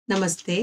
ನಮಸ್ತೆ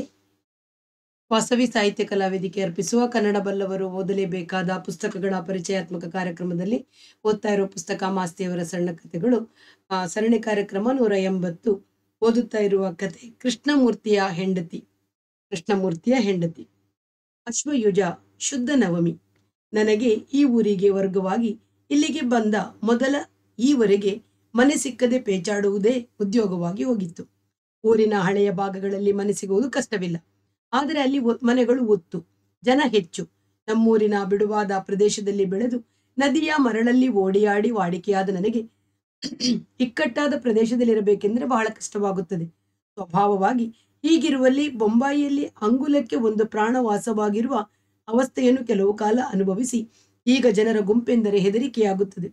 ವಾಸವಿ ಸಾಹಿತ್ಯ ಕಲಾ ವೇದಿಕೆ ಅರ್ಪಿಸುವ ಕನ್ನಡ ಬಲ್ಲವರು ಓದಲೇಬೇಕಾದ ಪುಸ್ತಕಗಳ ಪರಿಚಯಾತ್ಮಕ ಕಾರ್ಯಕ್ರಮದಲ್ಲಿ ಓದ್ತಾ ಇರೋ ಪುಸ್ತಕ ಮಾಸ್ತಿಯವರ ಸಣ್ಣ ಕಥೆಗಳು ಆ, ಸರಣಿ ಕಾರ್ಯಕ್ರಮ ನೂರ ಎಂಬತ್ತು ಓದುತ್ತಾ ಇರುವ ಕತೆ ಕೃಷ್ಣಮೂರ್ತಿಯ ಹೆಂಡತಿ ಕೃಷ್ಣಮೂರ್ತಿಯ ಹೆಂಡತಿ ಅಶ್ವಯುಜ ಶುದ್ಧ ನವಮಿ ನನಗೆ ಈ ಊರಿಗೆ ವರ್ಗವಾಗಿ ಇಲ್ಲಿಗೆ ಬಂದ ಮೊದಲ ಈವರೆಗೆ ಮನೆ ಸಿಕ್ಕದೆ ಪೇಚಾಡುವುದೇ ಉದ್ಯೋಗವಾಗಿ ಹೋಗಿತ್ತು ಊರಿನ ಹಳೆಯ ಭಾಗಗಳಲ್ಲಿ ಮನೆ ಸಿಗುವುದು ಕಷ್ಟವಿಲ್ಲ ಆದರೆ ಅಲ್ಲಿ ಒ- ಮನೆಗಳು ಒತ್ತು ಜನ ಹೆಚ್ಚು ನಮ್ಮೂರಿನ ಬಿಡುವಾದ ಪ್ರದೇಶದಲ್ಲಿ ಬೆಳೆದು ನದಿಯ ಮರಳಲ್ಲಿ ಓಡಿಯಾಡಿ ವಾಡಿಕೆಯಾದ ನನಗೆ ಇಕ್ಕಟ್ಟಾದ ಪ್ರದೇಶದಲ್ಲಿರಬೇಕೆಂದರೆ ಬಹಳ ಕಷ್ಟವಾಗುತ್ತದೆ ಸ್ವಭಾವವಾಗಿ ಹೀಗಿರುವಲ್ಲಿ ಬೊಂಬಾಯಿಯಲ್ಲಿ ಅಂಗುಲಕ್ಕೆ ಒಂದು ಪ್ರಾಣವಾಸವಾಗಿರುವ ಅವಸ್ಥೆಯನ್ನು ಕೆಲವು ಕಾಲ ಅನುಭವಿಸಿ ಈಗ ಜನರ ಗುಂಪೆಂದರೆ ಹೆದರಿಕೆಯಾಗುತ್ತದೆ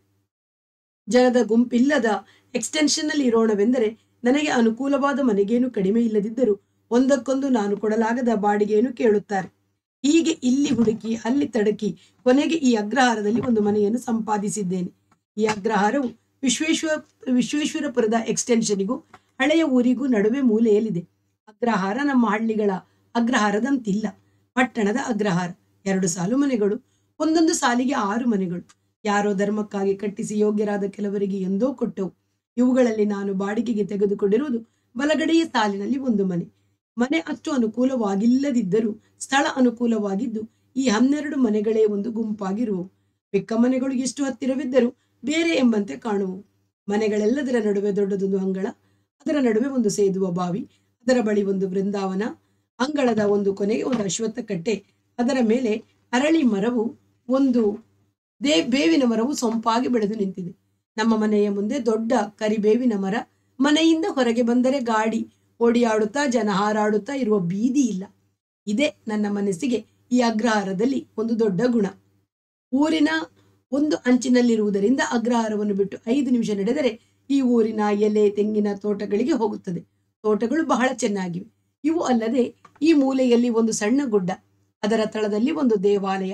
ಜನದ ಗುಂಪಿಲ್ಲದ ಎಕ್ಸ್ಟೆನ್ಷನ್ ನಲ್ಲಿ ಇರೋಣವೆಂದರೆ ನನಗೆ ಅನುಕೂಲವಾದ ಮನೆಗೇನು ಕಡಿಮೆ ಇಲ್ಲದಿದ್ದರೂ ಒಂದಕ್ಕೊಂದು ನಾನು ಕೊಡಲಾಗದ ಬಾಡಿಗೆಯನ್ನು ಕೇಳುತ್ತಾರೆ ಹೀಗೆ ಇಲ್ಲಿ ಹುಡುಕಿ ಅಲ್ಲಿ ತಡಕಿ ಕೊನೆಗೆ ಈ ಅಗ್ರಹಾರದಲ್ಲಿ ಒಂದು ಮನೆಯನ್ನು ಸಂಪಾದಿಸಿದ್ದೇನೆ ಈ ಅಗ್ರಹಾರವು ವಿಶ್ವೇಶ್ವ ವಿಶ್ವೇಶ್ವರಪುರದ ಎಕ್ಸ್ಟೆನ್ಷನಿಗೂ ಹಳೆಯ ಊರಿಗೂ ನಡುವೆ ಮೂಲೆಯಲ್ಲಿದೆ ಅಗ್ರಹಾರ ನಮ್ಮ ಹಳ್ಳಿಗಳ ಅಗ್ರಹಾರದಂತಿಲ್ಲ ಪಟ್ಟಣದ ಅಗ್ರಹಾರ ಎರಡು ಸಾಲು ಮನೆಗಳು ಒಂದೊಂದು ಸಾಲಿಗೆ ಆರು ಮನೆಗಳು ಯಾರೋ ಧರ್ಮಕ್ಕಾಗಿ ಕಟ್ಟಿಸಿ ಯೋಗ್ಯರಾದ ಕೆಲವರಿಗೆ ಎಂದೋ ಕೊಟ್ಟವು ಇವುಗಳಲ್ಲಿ ನಾನು ಬಾಡಿಗೆಗೆ ತೆಗೆದುಕೊಂಡಿರುವುದು ಬಲಗಡೆಯ ಸಾಲಿನಲ್ಲಿ ಒಂದು ಮನೆ ಮನೆ ಅಷ್ಟು ಅನುಕೂಲವಾಗಿಲ್ಲದಿದ್ದರೂ ಸ್ಥಳ ಅನುಕೂಲವಾಗಿದ್ದು ಈ ಹನ್ನೆರಡು ಮನೆಗಳೇ ಒಂದು ಗುಂಪಾಗಿರುವವು ಮಿಕ್ಕ ಮನೆಗಳು ಎಷ್ಟು ಹತ್ತಿರವಿದ್ದರೂ ಬೇರೆ ಎಂಬಂತೆ ಕಾಣುವು ಮನೆಗಳೆಲ್ಲದರ ನಡುವೆ ದೊಡ್ಡದೊಂದು ಅಂಗಳ ಅದರ ನಡುವೆ ಒಂದು ಸೇದುವ ಬಾವಿ ಅದರ ಬಳಿ ಒಂದು ಬೃಂದಾವನ ಅಂಗಳದ ಒಂದು ಕೊನೆಗೆ ಒಂದು ಅಶ್ವತ್ಥ ಕಟ್ಟೆ ಅದರ ಮೇಲೆ ಅರಳಿ ಮರವು ಒಂದು ದೇ ಬೇವಿನ ಮರವು ಸೊಂಪಾಗಿ ಬೆಳೆದು ನಿಂತಿದೆ ನಮ್ಮ ಮನೆಯ ಮುಂದೆ ದೊಡ್ಡ ಕರಿಬೇವಿನ ಮರ ಮನೆಯಿಂದ ಹೊರಗೆ ಬಂದರೆ ಗಾಡಿ ಓಡಿಯಾಡುತ್ತಾ ಜನ ಹಾರಾಡುತ್ತಾ ಇರುವ ಬೀದಿ ಇಲ್ಲ ಇದೇ ನನ್ನ ಮನಸ್ಸಿಗೆ ಈ ಅಗ್ರಹಾರದಲ್ಲಿ ಒಂದು ದೊಡ್ಡ ಗುಣ ಊರಿನ ಒಂದು ಅಂಚಿನಲ್ಲಿರುವುದರಿಂದ ಅಗ್ರಹಾರವನ್ನು ಬಿಟ್ಟು ಐದು ನಿಮಿಷ ನಡೆದರೆ ಈ ಊರಿನ ಎಲೆ ತೆಂಗಿನ ತೋಟಗಳಿಗೆ ಹೋಗುತ್ತದೆ ತೋಟಗಳು ಬಹಳ ಚೆನ್ನಾಗಿವೆ ಇವು ಅಲ್ಲದೆ ಈ ಮೂಲೆಯಲ್ಲಿ ಒಂದು ಸಣ್ಣ ಗುಡ್ಡ ಅದರ ತಳದಲ್ಲಿ ಒಂದು ದೇವಾಲಯ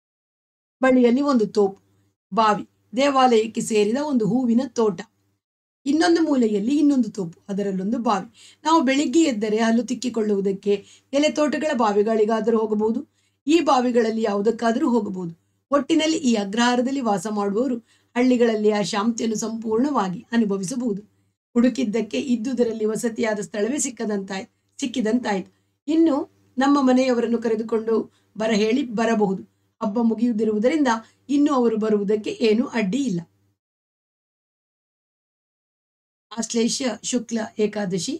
ಬಳಿಯಲ್ಲಿ ಒಂದು ತೋಪು ಬಾವಿ ದೇವಾಲಯಕ್ಕೆ ಸೇರಿದ ಒಂದು ಹೂವಿನ ತೋಟ ಇನ್ನೊಂದು ಮೂಲೆಯಲ್ಲಿ ಇನ್ನೊಂದು ತೋಪು ಅದರಲ್ಲೊಂದು ಬಾವಿ ನಾವು ಬೆಳಿಗ್ಗೆ ಎದ್ದರೆ ಹಲ್ಲು ತಿಕ್ಕಿಕೊಳ್ಳುವುದಕ್ಕೆ ಎಲೆ ತೋಟಗಳ ಬಾವಿಗಳಿಗಾದರೂ ಹೋಗಬಹುದು ಈ ಬಾವಿಗಳಲ್ಲಿ ಯಾವುದಕ್ಕಾದರೂ ಹೋಗಬಹುದು ಒಟ್ಟಿನಲ್ಲಿ ಈ ಅಗ್ರಹಾರದಲ್ಲಿ ವಾಸ ಮಾಡುವವರು ಹಳ್ಳಿಗಳಲ್ಲಿ ಆ ಶಾಂತಿಯನ್ನು ಸಂಪೂರ್ಣವಾಗಿ ಅನುಭವಿಸಬಹುದು ಹುಡುಕಿದ್ದಕ್ಕೆ ಇದ್ದುದರಲ್ಲಿ ವಸತಿಯಾದ ಸ್ಥಳವೇ ಸಿಕ್ಕದಂತಾಯ್ ಸಿಕ್ಕಿದಂತಾಯ್ತು ಇನ್ನು ನಮ್ಮ ಮನೆಯವರನ್ನು ಕರೆದುಕೊಂಡು ಬರ ಹೇಳಿ ಬರಬಹುದು ಹಬ್ಬ ಮುಗಿಯುವುದಿರುವುದರಿಂದ ಇನ್ನು ಅವರು ಬರುವುದಕ್ಕೆ ಏನೂ ಅಡ್ಡಿ ಇಲ್ಲ ಆಶ್ಲೇಷ ಶುಕ್ಲ ಏಕಾದಶಿ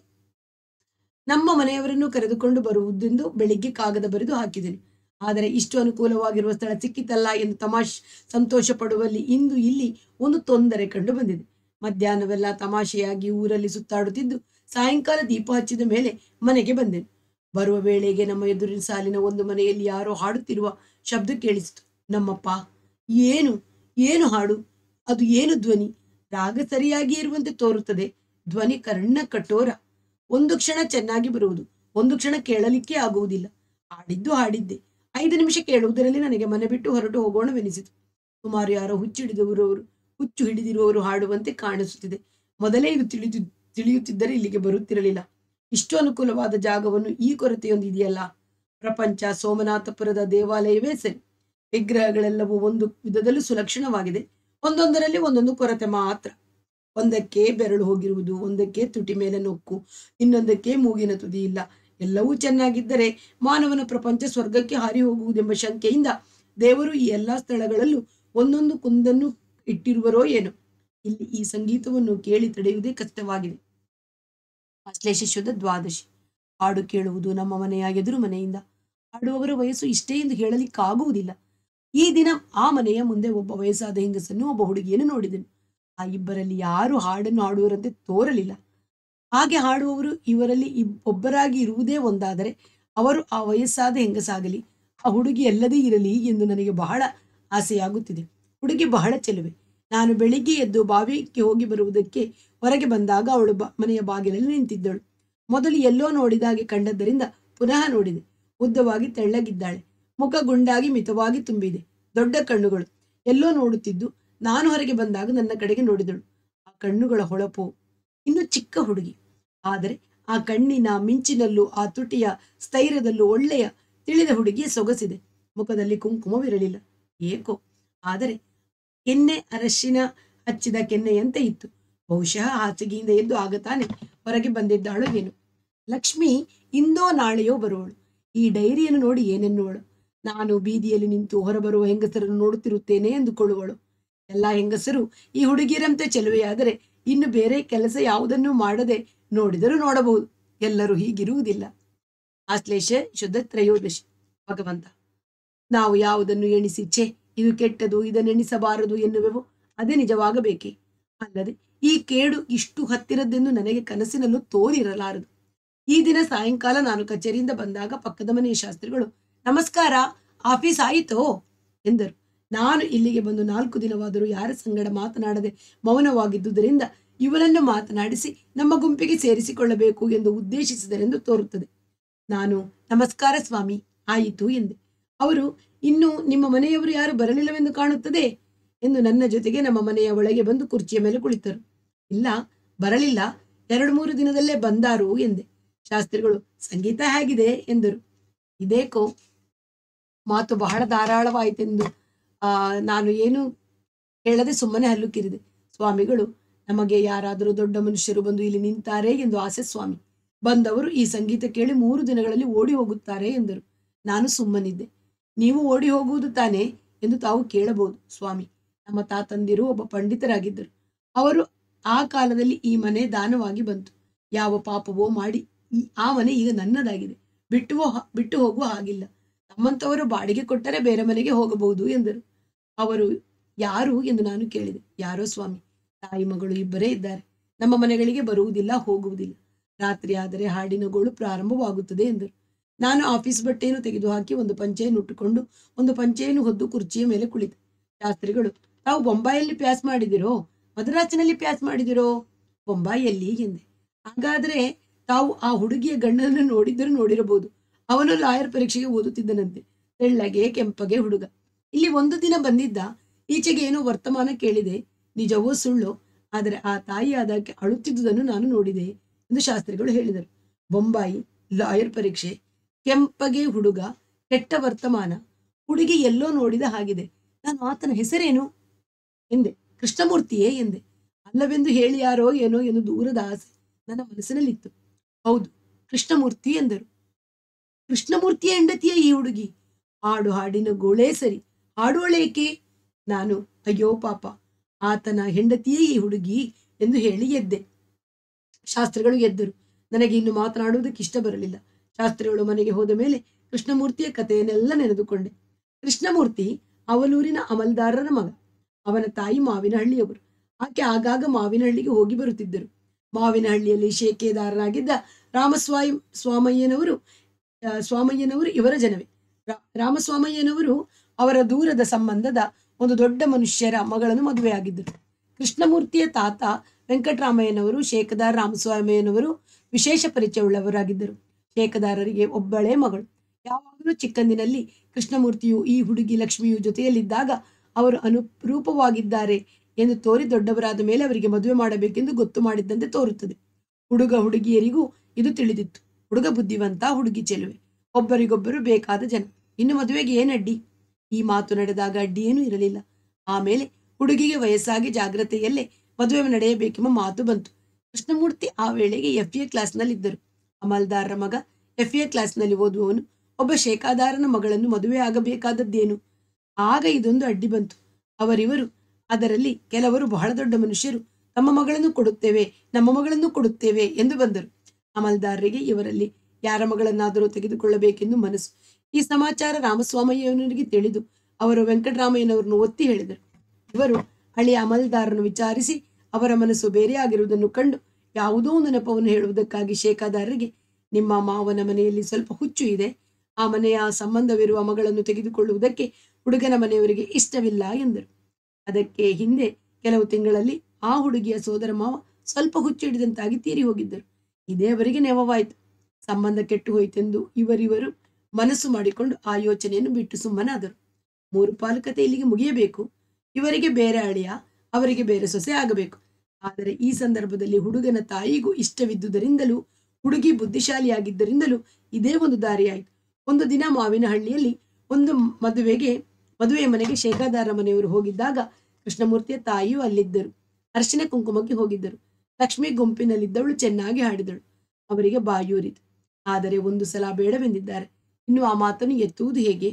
ನಮ್ಮ ಮನೆಯವರನ್ನು ಕರೆದುಕೊಂಡು ಬರುವುದೆಂದು ಬೆಳಿಗ್ಗೆ ಕಾಗದ ಬರೆದು ಹಾಕಿದೆನು ಆದರೆ ಇಷ್ಟು ಅನುಕೂಲವಾಗಿರುವ ಸ್ಥಳ ಸಿಕ್ಕಿತಲ್ಲ ಎಂದು ತಮಾಷ್ ಸಂತೋಷ ಪಡುವಲ್ಲಿ ಇಂದು ಇಲ್ಲಿ ಒಂದು ತೊಂದರೆ ಕಂಡು ಬಂದಿದೆ ಮಧ್ಯಾಹ್ನವೆಲ್ಲ ತಮಾಷೆಯಾಗಿ ಊರಲ್ಲಿ ಸುತ್ತಾಡುತ್ತಿದ್ದು ಸಾಯಂಕಾಲ ದೀಪ ಹಚ್ಚಿದ ಮೇಲೆ ಮನೆಗೆ ಬಂದೆನು ಬರುವ ವೇಳೆಗೆ ನಮ್ಮ ಎದುರಿನ ಸಾಲಿನ ಒಂದು ಮನೆಯಲ್ಲಿ ಯಾರೋ ಹಾಡುತ್ತಿರುವ ಶಬ್ದ ಕೇಳಿಸಿತು ನಮ್ಮಪ್ಪ ಏನು ಏನು ಹಾಡು ಅದು ಏನು ಧ್ವನಿ ರಾಗ ಸರಿಯಾಗಿ ಇರುವಂತೆ ತೋರುತ್ತದೆ ಧ್ವನಿ ಕರ್ಣ ಕಠೋರ ಒಂದು ಕ್ಷಣ ಚೆನ್ನಾಗಿ ಬರುವುದು ಒಂದು ಕ್ಷಣ ಕೇಳಲಿಕ್ಕೆ ಆಗುವುದಿಲ್ಲ ಹಾಡಿದ್ದು ಹಾಡಿದ್ದೆ ಐದು ನಿಮಿಷ ಕೇಳುವುದರಲ್ಲಿ ನನಗೆ ಮನೆ ಬಿಟ್ಟು ಹೊರಟು ಹೋಗೋಣವೆನಿಸಿತು ಸುಮಾರು ಯಾರೋ ಹುಚ್ಚಿಡಿದವರವರು ಹುಚ್ಚು ಹಿಡಿದಿರುವವರು ಹಾಡುವಂತೆ ಕಾಣಿಸುತ್ತಿದೆ ಮೊದಲೇ ಇದು ತಿಳಿದು ತಿಳಿಯುತ್ತಿದ್ದರೆ ಇಲ್ಲಿಗೆ ಬರುತ್ತಿರಲಿಲ್ಲ ಇಷ್ಟು ಅನುಕೂಲವಾದ ಜಾಗವನ್ನು ಈ ಕೊರತೆಯೊಂದು ಇದೆಯಲ್ಲ ಪ್ರಪಂಚ ಸೋಮನಾಥಪುರದ ದೇವಾಲಯವೇ ಸರಿ ವಿಗ್ರಹಗಳೆಲ್ಲವೂ ಒಂದು ವಿಧದಲ್ಲೂ ಸುಲಕ್ಷಣವಾಗಿದೆ ಒಂದೊಂದರಲ್ಲಿ ಒಂದೊಂದು ಕೊರತೆ ಮಾತ್ರ ಒಂದಕ್ಕೆ ಬೆರಳು ಹೋಗಿರುವುದು ಒಂದಕ್ಕೆ ತುಟಿ ಮೇಲೆ ನೊಕ್ಕು ಇನ್ನೊಂದಕ್ಕೆ ಮೂಗಿನ ತುದಿ ಇಲ್ಲ ಎಲ್ಲವೂ ಚೆನ್ನಾಗಿದ್ದರೆ ಮಾನವನ ಪ್ರಪಂಚ ಸ್ವರ್ಗಕ್ಕೆ ಹಾರಿ ಹೋಗುವುದೆಂಬ ಶಂಕೆಯಿಂದ ದೇವರು ಈ ಎಲ್ಲಾ ಸ್ಥಳಗಳಲ್ಲೂ ಒಂದೊಂದು ಕುಂದನ್ನು ಇಟ್ಟಿರುವರೋ ಏನೋ ಇಲ್ಲಿ ಈ ಸಂಗೀತವನ್ನು ಕೇಳಿ ತಡೆಯುವುದೇ ಕಷ್ಟವಾಗಿದೆ ಆಶ್ಲೇಷ ಶುದ್ಧ ದ್ವಾದಶಿ ಹಾಡು ಕೇಳುವುದು ನಮ್ಮ ಮನೆಯ ಎದುರು ಮನೆಯಿಂದ ಹಾಡುವವರ ವಯಸ್ಸು ಇಷ್ಟೇ ಎಂದು ಹೇಳಲಿಕ್ಕಾಗುವುದಿಲ್ಲ ಈ ದಿನ ಆ ಮನೆಯ ಮುಂದೆ ಒಬ್ಬ ವಯಸ್ಸಾದ ಹೆಂಗಸನ್ನು ಒಬ್ಬ ಹುಡುಗಿಯನ್ನು ನೋಡಿದೆನು ಆ ಇಬ್ಬರಲ್ಲಿ ಯಾರು ಹಾಡನ್ನು ಹಾಡುವರಂತೆ ತೋರಲಿಲ್ಲ ಹಾಗೆ ಹಾಡುವವರು ಇವರಲ್ಲಿ ಇಬ್- ಒಬ್ಬರಾಗಿ ಇರುವುದೇ ಒಂದಾದರೆ ಅವರು ಆ ವಯಸ್ಸಾದ ಹೆಂಗಸಾಗಲಿ ಆ ಹುಡುಗಿ ಎಲ್ಲದೇ ಇರಲಿ ಎಂದು ನನಗೆ ಬಹಳ ಆಸೆಯಾಗುತ್ತಿದೆ ಹುಡುಗಿ ಬಹಳ ಚೆಲುವೆ ನಾನು ಬೆಳಿಗ್ಗೆ ಎದ್ದು ಬಾವಿಗೆ ಹೋಗಿ ಬರುವುದಕ್ಕೆ ಹೊರಗೆ ಬಂದಾಗ ಅವಳು ಬ- ಮನೆಯ ಬಾಗಿಲಲ್ಲಿ ನಿಂತಿದ್ದಳು ಮೊದಲು ಎಲ್ಲೋ ನೋಡಿದಾಗೆ ಕಂಡದ್ದರಿಂದ ಪುನಃ ನೋಡಿದೆ ಉದ್ದವಾಗಿ ತೆಳ್ಳಗಿದ್ದಾಳೆ ಮುಖ ಗುಂಡಾಗಿ ಮಿತವಾಗಿ ತುಂಬಿದೆ ದೊಡ್ಡ ಕಣ್ಣುಗಳು ಎಲ್ಲೋ ನೋಡುತ್ತಿದ್ದು ನಾನು ಹೊರಗೆ ಬಂದಾಗ ನನ್ನ ಕಡೆಗೆ ನೋಡಿದಳು ಆ ಕಣ್ಣುಗಳ ಹೊಳಪು ಇನ್ನು ಚಿಕ್ಕ ಹುಡುಗಿ ಆದರೆ ಆ ಕಣ್ಣಿನ ಮಿಂಚಿನಲ್ಲೂ ಆ ತುಟಿಯ ಸ್ಥೈರ್ಯದಲ್ಲೂ ಒಳ್ಳೆಯ ತಿಳಿದ ಹುಡುಗಿಯ ಸೊಗಸಿದೆ ಮುಖದಲ್ಲಿ ಕುಂಕುಮವಿರಲಿಲ್ಲ ಏಕೋ ಆದರೆ ಕೆನ್ನೆ ಅರಶಿನ ಹಚ್ಚಿದ ಕೆನ್ನೆಯಂತೆ ಇತ್ತು ಬಹುಶಃ ಹಾಸಿಗೆಯಿಂದ ಎದ್ದು ಆಗ ತಾನೆ ಹೊರಗೆ ಬಂದಿದ್ದಾಳು ಏನು ಲಕ್ಷ್ಮಿ ಇಂದೋ ನಾಳೆಯೋ ಬರುವಳು ಈ ಡೈರಿಯನ್ನು ನೋಡಿ ಏನೆನ್ನುವಳು ನಾನು ಬೀದಿಯಲ್ಲಿ ನಿಂತು ಹೊರಬರುವ ಹೆಂಗಸರನ್ನು ನೋಡುತ್ತಿರುತ್ತೇನೆ ಎಂದುಕೊಳ್ಳುವಳು ಎಲ್ಲ ಹೆಂಗಸರು ಈ ಹುಡುಗಿಯರಂತೆ ಚೆಲುವೆಯಾದರೆ ಇನ್ನು ಬೇರೆ ಕೆಲಸ ಯಾವುದನ್ನೂ ಮಾಡದೆ ನೋಡಿದರೂ ನೋಡಬಹುದು ಎಲ್ಲರೂ ಹೀಗಿರುವುದಿಲ್ಲ ಆಶ್ಲೇಷ ಶುದ್ಧ ತ್ರಯೋದಶಿ ಭಗವಂತ ನಾವು ಯಾವುದನ್ನು ಎಣಿಸಿ ಛೆ ಇದು ಕೆಟ್ಟದು ಇದನ್ನೆಣಿಸಬಾರದು ಎನ್ನುವೆವೋ ಅದೇ ನಿಜವಾಗಬೇಕೇ ಅಲ್ಲದೆ ಈ ಕೇಡು ಇಷ್ಟು ಹತ್ತಿರದ್ದೆಂದು ನನಗೆ ಕನಸಿನಲ್ಲೂ ತೋರಿರಲಾರದು ಈ ದಿನ ಸಾಯಂಕಾಲ ನಾನು ಕಚೇರಿಯಿಂದ ಬಂದಾಗ ಪಕ್ಕದ ಮನೆಯ ಶಾಸ್ತ್ರಿಗಳು ನಮಸ್ಕಾರ ಆಫೀಸ್ ಆಯಿತೋ ಎಂದರು ನಾನು ಇಲ್ಲಿಗೆ ಬಂದು ನಾಲ್ಕು ದಿನವಾದರೂ ಯಾರ ಸಂಗಡ ಮಾತನಾಡದೆ ಮೌನವಾಗಿದ್ದುದರಿಂದ ಇವನನ್ನು ಮಾತನಾಡಿಸಿ ನಮ್ಮ ಗುಂಪಿಗೆ ಸೇರಿಸಿಕೊಳ್ಳಬೇಕು ಎಂದು ಉದ್ದೇಶಿಸಿದರೆಂದು ತೋರುತ್ತದೆ ನಾನು ನಮಸ್ಕಾರ ಸ್ವಾಮಿ ಆಯಿತು ಎಂದೆ ಅವರು ಇನ್ನು ನಿಮ್ಮ ಮನೆಯವರು ಯಾರು ಬರಲಿಲ್ಲವೆಂದು ಕಾಣುತ್ತದೆ ಎಂದು ನನ್ನ ಜೊತೆಗೆ ನಮ್ಮ ಮನೆಯ ಒಳಗೆ ಬಂದು ಕುರ್ಚಿಯ ಮೇಲೆ ಕುಳಿತರು ಇಲ್ಲ ಬರಲಿಲ್ಲ ಎರಡು ಮೂರು ದಿನದಲ್ಲೇ ಬಂದಾರು ಎಂದೆ ಶಾಸ್ತ್ರಿಗಳು ಸಂಗೀತ ಹೇಗಿದೆ ಎಂದರು ಇದೇಕೋ ಮಾತು ಬಹಳ ಧಾರಾಳವಾಯಿತೆಂದು ಆ ನಾನು ಏನು ಹೇಳದೆ ಸುಮ್ಮನೆ ಹಲ್ಲು ಕಿರಿದೆ ಸ್ವಾಮಿಗಳು ನಮಗೆ ಯಾರಾದರೂ ದೊಡ್ಡ ಮನುಷ್ಯರು ಬಂದು ಇಲ್ಲಿ ನಿಂತಾರೆ ಎಂದು ಆಸೆ ಸ್ವಾಮಿ ಬಂದವರು ಈ ಸಂಗೀತ ಕೇಳಿ ಮೂರು ದಿನಗಳಲ್ಲಿ ಓಡಿ ಹೋಗುತ್ತಾರೆ ಎಂದರು ನಾನು ಸುಮ್ಮನಿದ್ದೆ ನೀವು ಓಡಿ ಹೋಗುವುದು ತಾನೇ ಎಂದು ತಾವು ಕೇಳಬಹುದು ಸ್ವಾಮಿ ನಮ್ಮ ತಾತಂದಿರು ಒಬ್ಬ ಪಂಡಿತರಾಗಿದ್ದರು ಅವರು ಆ ಕಾಲದಲ್ಲಿ ಈ ಮನೆ ದಾನವಾಗಿ ಬಂತು ಯಾವ ಪಾಪವೋ ಮಾಡಿ ಈ ಆ ಮನೆ ಈಗ ನನ್ನದಾಗಿದೆ ಬಿಟ್ಟು ಹೋ- ಬಿಟ್ಟು ಹೋಗುವ ಹಾಗಿಲ್ಲ ನಮ್ಮಂತವರು ಬಾಡಿಗೆ ಕೊಟ್ಟರೆ ಬೇರೆ ಮನೆಗೆ ಹೋಗಬಹುದು ಎಂದರು ಅವರು ಯಾರು ಎಂದು ನಾನು ಕೇಳಿದೆ ಯಾರೋ ಸ್ವಾಮಿ ತಾಯಿ ಮಗಳು ಇಬ್ಬರೇ ಇದ್ದಾರೆ ನಮ್ಮ ಮನೆಗಳಿಗೆ ಬರುವುದಿಲ್ಲ ಹೋಗುವುದಿಲ್ಲ ರಾತ್ರಿ ಆದರೆ ಹಾಡಿನ ಗೋಳು ಪ್ರಾರಂಭವಾಗುತ್ತದೆ ಎಂದರು ನಾನು ಆಫೀಸ್ ಬಟ್ಟೆಯನ್ನು ತೆಗೆದುಹಾಕಿ ಒಂದು ಪಂಚೆಯನ್ನು ಉಟ್ಟುಕೊಂಡು ಒಂದು ಪಂಚೆಯನ್ನು ಹೊದ್ದು ಕುರ್ಚಿಯ ಮೇಲೆ ಕುಳಿತೆ ಶಾಸ್ತ್ರಿಗಳು ತಾವು ಬೊಂಬಾಯಲ್ಲಿ ಪ್ಯಾಸ್ ಮಾಡಿದಿರೋ ಮದ್ರಾಸಿನಲ್ಲಿ ಪ್ಯಾಸ್ ಮಾಡಿದಿರೋ ಬೊಂಬಾಯಿಯಲ್ಲಿ ಎಂದೆ ಹಾಗಾದ್ರೆ ತಾವು ಆ ಹುಡುಗಿಯ ಗಂಡನನ್ನು ನೋಡಿದ್ದರೂ ನೋಡಿರಬಹುದು ಅವನು ಲಾಯರ್ ಪರೀಕ್ಷೆಗೆ ಓದುತ್ತಿದ್ದನಂತೆ ತೆಳ್ಳಗೆ ಕೆಂಪಗೆ ಹುಡುಗ ಇಲ್ಲಿ ಒಂದು ದಿನ ಬಂದಿದ್ದ ಈಚೆಗೆ ಏನೋ ವರ್ತಮಾನ ಕೇಳಿದೆ ನಿಜವೋ ಸುಳ್ಳು ಆದರೆ ಆ ತಾಯಿ ಅದಕ್ಕೆ ಅಳುತ್ತಿದ್ದುದನ್ನು ನಾನು ನೋಡಿದೆ ಎಂದು ಶಾಸ್ತ್ರಿಗಳು ಹೇಳಿದರು ಬೊಂಬಾಯಿ ಲಾಯರ್ ಪರೀಕ್ಷೆ ಕೆಂಪಗೆ ಹುಡುಗ ಕೆಟ್ಟ ವರ್ತಮಾನ ಹುಡುಗಿ ಎಲ್ಲೋ ನೋಡಿದ ಹಾಗಿದೆ ನಾನು ಆತನ ಹೆಸರೇನು ಎಂದೆ ಕೃಷ್ಣಮೂರ್ತಿಯೇ ಎಂದೆ ಅಲ್ಲವೆಂದು ಹೇಳಿ ಯಾರೋ ಏನೋ ಎಂದು ದೂರದ ಆಸೆ ನನ್ನ ಮನಸ್ಸಿನಲ್ಲಿತ್ತು ಹೌದು ಕೃಷ್ಣಮೂರ್ತಿ ಎಂದರು ಕೃಷ್ಣಮೂರ್ತಿಯ ಹೆಂಡತಿಯ ಈ ಹುಡುಗಿ ಹಾಡು ಹಾಡಿನ ಗೋಳೇ ಸರಿ ಹಾಡುವಳೇಕೆ ನಾನು ಅಯ್ಯೋ ಪಾಪ ಆತನ ಹೆಂಡತಿಯೇ ಈ ಹುಡುಗಿ ಎಂದು ಹೇಳಿ ಎದ್ದೆ ಶಾಸ್ತ್ರಿಗಳು ಎದ್ದರು ನನಗೆ ಇನ್ನು ಮಾತನಾಡುವುದಕ್ಕೆ ಇಷ್ಟ ಬರಲಿಲ್ಲ ಶಾಸ್ತ್ರಿಗಳು ಮನೆಗೆ ಹೋದ ಮೇಲೆ ಕೃಷ್ಣಮೂರ್ತಿಯ ಕಥೆಯನ್ನೆಲ್ಲ ನೆನೆದುಕೊಂಡೆ ಕೃಷ್ಣಮೂರ್ತಿ ಅವಲೂರಿನ ಅಮಲ್ದಾರರ ಮಗ ಅವನ ತಾಯಿ ಮಾವಿನಹಳ್ಳಿಯವರು ಆಕೆ ಆಗಾಗ ಮಾವಿನಹಳ್ಳಿಗೆ ಹೋಗಿ ಬರುತ್ತಿದ್ದರು ಮಾವಿನಹಳ್ಳಿಯಲ್ಲಿ ಶೇಕೇದಾರರಾಗಿದ್ದ ರಾಮಸ್ವಾಮಿ ಸ್ವಾಮಯ್ಯನವರು ಆ, ಸ್ವಾಮಯ್ಯನವರು ಇವರ ಜನವೇ ರಾ- ರಾಮಸ್ವಾಮಯ್ಯನವರು ಅವರ ದೂರದ ಸಂಬಂಧದ ಒಂದು ದೊಡ್ಡ ಮನುಷ್ಯರ ಮಗಳನ್ನು ಮದುವೆಯಾಗಿದ್ದರು ಕೃಷ್ಣಮೂರ್ತಿಯ ತಾತ ವೆಂಕಟರಾಮಯ್ಯನವರು ಶೇಕದಾರ್ ರಾಮಸ್ವಾಮಯ್ಯನವರು ವಿಶೇಷ ಪರಿಚಯವುಳ್ಳವರಾಗಿದ್ದರು ಶೇಕದಾರರಿಗೆ ಒಬ್ಬಳೇ ಮಗಳು ಯಾವಾಗಲೂ ಚಿಕ್ಕಂದಿನಲ್ಲಿ ಕೃಷ್ಣಮೂರ್ತಿಯು ಈ ಹುಡುಗಿ ಲಕ್ಷ್ಮಿಯು ಜೊತೆಯಲ್ಲಿದ್ದಾಗ ಅವರು ಅನುರೂಪವಾಗಿದ್ದಾರೆ ಎಂದು ತೋರಿ ದೊಡ್ಡವರಾದ ಮೇಲೆ ಅವರಿಗೆ ಮದುವೆ ಮಾಡಬೇಕೆಂದು ಗೊತ್ತು ಮಾಡಿದ್ದಂತೆ ತೋರುತ್ತದೆ ಹುಡುಗ ಹುಡುಗಿಯರಿಗೂ ಇದು ತಿಳಿದಿತ್ತು ಹುಡುಗ ಬುದ್ಧಿವಂತ ಹುಡುಗಿ ಚೆಲುವೆ ಒಬ್ಬರಿಗೊಬ್ಬರು ಬೇಕಾದ ಜನ ಇನ್ನು ಮದುವೆಗೆ ಏನಡ್ಡಿ ಈ ಮಾತು ನಡೆದಾಗ ಅಡ್ಡಿ ಏನೂ ಇರಲಿಲ್ಲ ಆಮೇಲೆ ಹುಡುಗಿಗೆ ವಯಸ್ಸಾಗಿ ಜಾಗ್ರತೆಯಲ್ಲೇ ಮದುವೆ ನಡೆಯಬೇಕೆಂಬ ಮಾತು ಬಂತು ಕೃಷ್ಣಮೂರ್ತಿ ಆ ವೇಳೆಗೆ ಎಫ್ ಎ ಕ್ಲಾಸ್ನಲ್ಲಿದ್ದರು ಅಮಲ್ದಾರರ ಮಗ ಎಫ್ ಎ ಕ್ಲಾಸ್ನಲ್ಲಿ ಓದುವವನು ಒಬ್ಬ ಶೇಕಾದಾರನ ಮಗಳನ್ನು ಮದುವೆ ಆಗಬೇಕಾದದ್ದೇನು ಆಗ ಇದೊಂದು ಅಡ್ಡಿ ಬಂತು ಅವರಿವರು ಅದರಲ್ಲಿ ಕೆಲವರು ಬಹಳ ದೊಡ್ಡ ಮನುಷ್ಯರು ತಮ್ಮ ಮಗಳನ್ನು ಕೊಡುತ್ತೇವೆ ನಮ್ಮ ಮಗಳನ್ನು ಕೊಡುತ್ತೇವೆ ಎಂದು ಬಂದರು ಅಮಲ್ದಾರರಿಗೆ ಇವರಲ್ಲಿ ಯಾರ ಮಗಳನ್ನಾದರೂ ತೆಗೆದುಕೊಳ್ಳಬೇಕೆಂದು ಮನಸ್ಸು ಈ ಸಮಾಚಾರ ರಾಮಸ್ವಾಮಯ್ಯನವರಿಗೆ ತಿಳಿದು ಅವರು ವೆಂಕಟರಾಮಯ್ಯನವರನ್ನು ಒತ್ತಿ ಹೇಳಿದರು ಇವರು ಹಳೆಯ ಅಮಲ್ದಾರನ್ನು ವಿಚಾರಿಸಿ ಅವರ ಮನಸ್ಸು ಬೇರೆಯಾಗಿರುವುದನ್ನು ಕಂಡು ಯಾವುದೋ ಒಂದು ನೆಪವನ್ನು ಹೇಳುವುದಕ್ಕಾಗಿ ಶೇಕಾದಾರರಿಗೆ ನಿಮ್ಮ ಮಾವನ ಮನೆಯಲ್ಲಿ ಸ್ವಲ್ಪ ಹುಚ್ಚು ಇದೆ ಆ ಮನೆಯ ಸಂಬಂಧವಿರುವ ಮಗಳನ್ನು ತೆಗೆದುಕೊಳ್ಳುವುದಕ್ಕೆ ಹುಡುಗನ ಮನೆಯವರಿಗೆ ಇಷ್ಟವಿಲ್ಲ ಎಂದರು ಅದಕ್ಕೆ ಹಿಂದೆ ಕೆಲವು ತಿಂಗಳಲ್ಲಿ ಆ ಹುಡುಗಿಯ ಸೋದರ ಮಾವ ಸ್ವಲ್ಪ ಹುಚ್ಚು ಹಿಡಿದಂತಾಗಿ ತೀರಿ ಹೋಗಿದ್ದರು ಇದೇ ಅವರಿಗೆ ನೆವವಾಯಿತು ಸಂಬಂಧ ಕೆಟ್ಟು ಹೋಯಿತೆಂದು ಇವರಿವರು ಮನಸ್ಸು ಮಾಡಿಕೊಂಡು ಆ ಯೋಚನೆಯನ್ನು ಬಿಟ್ಟು ಸುಮ್ಮನಾದರು ಮೂರು ಪಾಲು ಕತೆ ಇಲ್ಲಿಗೆ ಮುಗಿಯಬೇಕು ಇವರಿಗೆ ಬೇರೆ ಅಳಿಯ ಅವರಿಗೆ ಬೇರೆ ಸೊಸೆ ಆಗಬೇಕು ಆದರೆ ಈ ಸಂದರ್ಭದಲ್ಲಿ ಹುಡುಗನ ತಾಯಿಗೂ ಇಷ್ಟವಿದ್ದುದರಿಂದಲೂ ಹುಡುಗಿ ಬುದ್ಧಿಶಾಲಿಯಾಗಿದ್ದರಿಂದಲೂ ಇದೇ ಒಂದು ದಾರಿಯಾಯಿತು ಒಂದು ದಿನ ಮಾವಿನಹಳ್ಳಿಯಲ್ಲಿ ಒಂದು ಮದುವೆಗೆ ಮದುವೆಯ ಮನೆಗೆ ಶೇಖಾದಾರ ಮನೆಯವರು ಹೋಗಿದ್ದಾಗ ಕೃಷ್ಣಮೂರ್ತಿಯ ತಾಯಿಯೂ ಅಲ್ಲಿದ್ದರು ಅರ್ಶಿನ ಕುಂಕುಮಕ್ಕೆ ಹೋಗಿದ್ದರು ಲಕ್ಷ್ಮಿ ಗುಂಪಿನಲ್ಲಿದ್ದವಳು ಚೆನ್ನಾಗಿ ಹಾಡಿದಳು ಅವರಿಗೆ ಬಾಯೂರಿತು ಆದರೆ ಒಂದು ಸಲ ಬೇಡವೆಂದಿದ್ದಾರೆ ಇನ್ನು ಆ ಮಾತನ್ನು ಎತ್ತುವುದು ಹೇಗೆ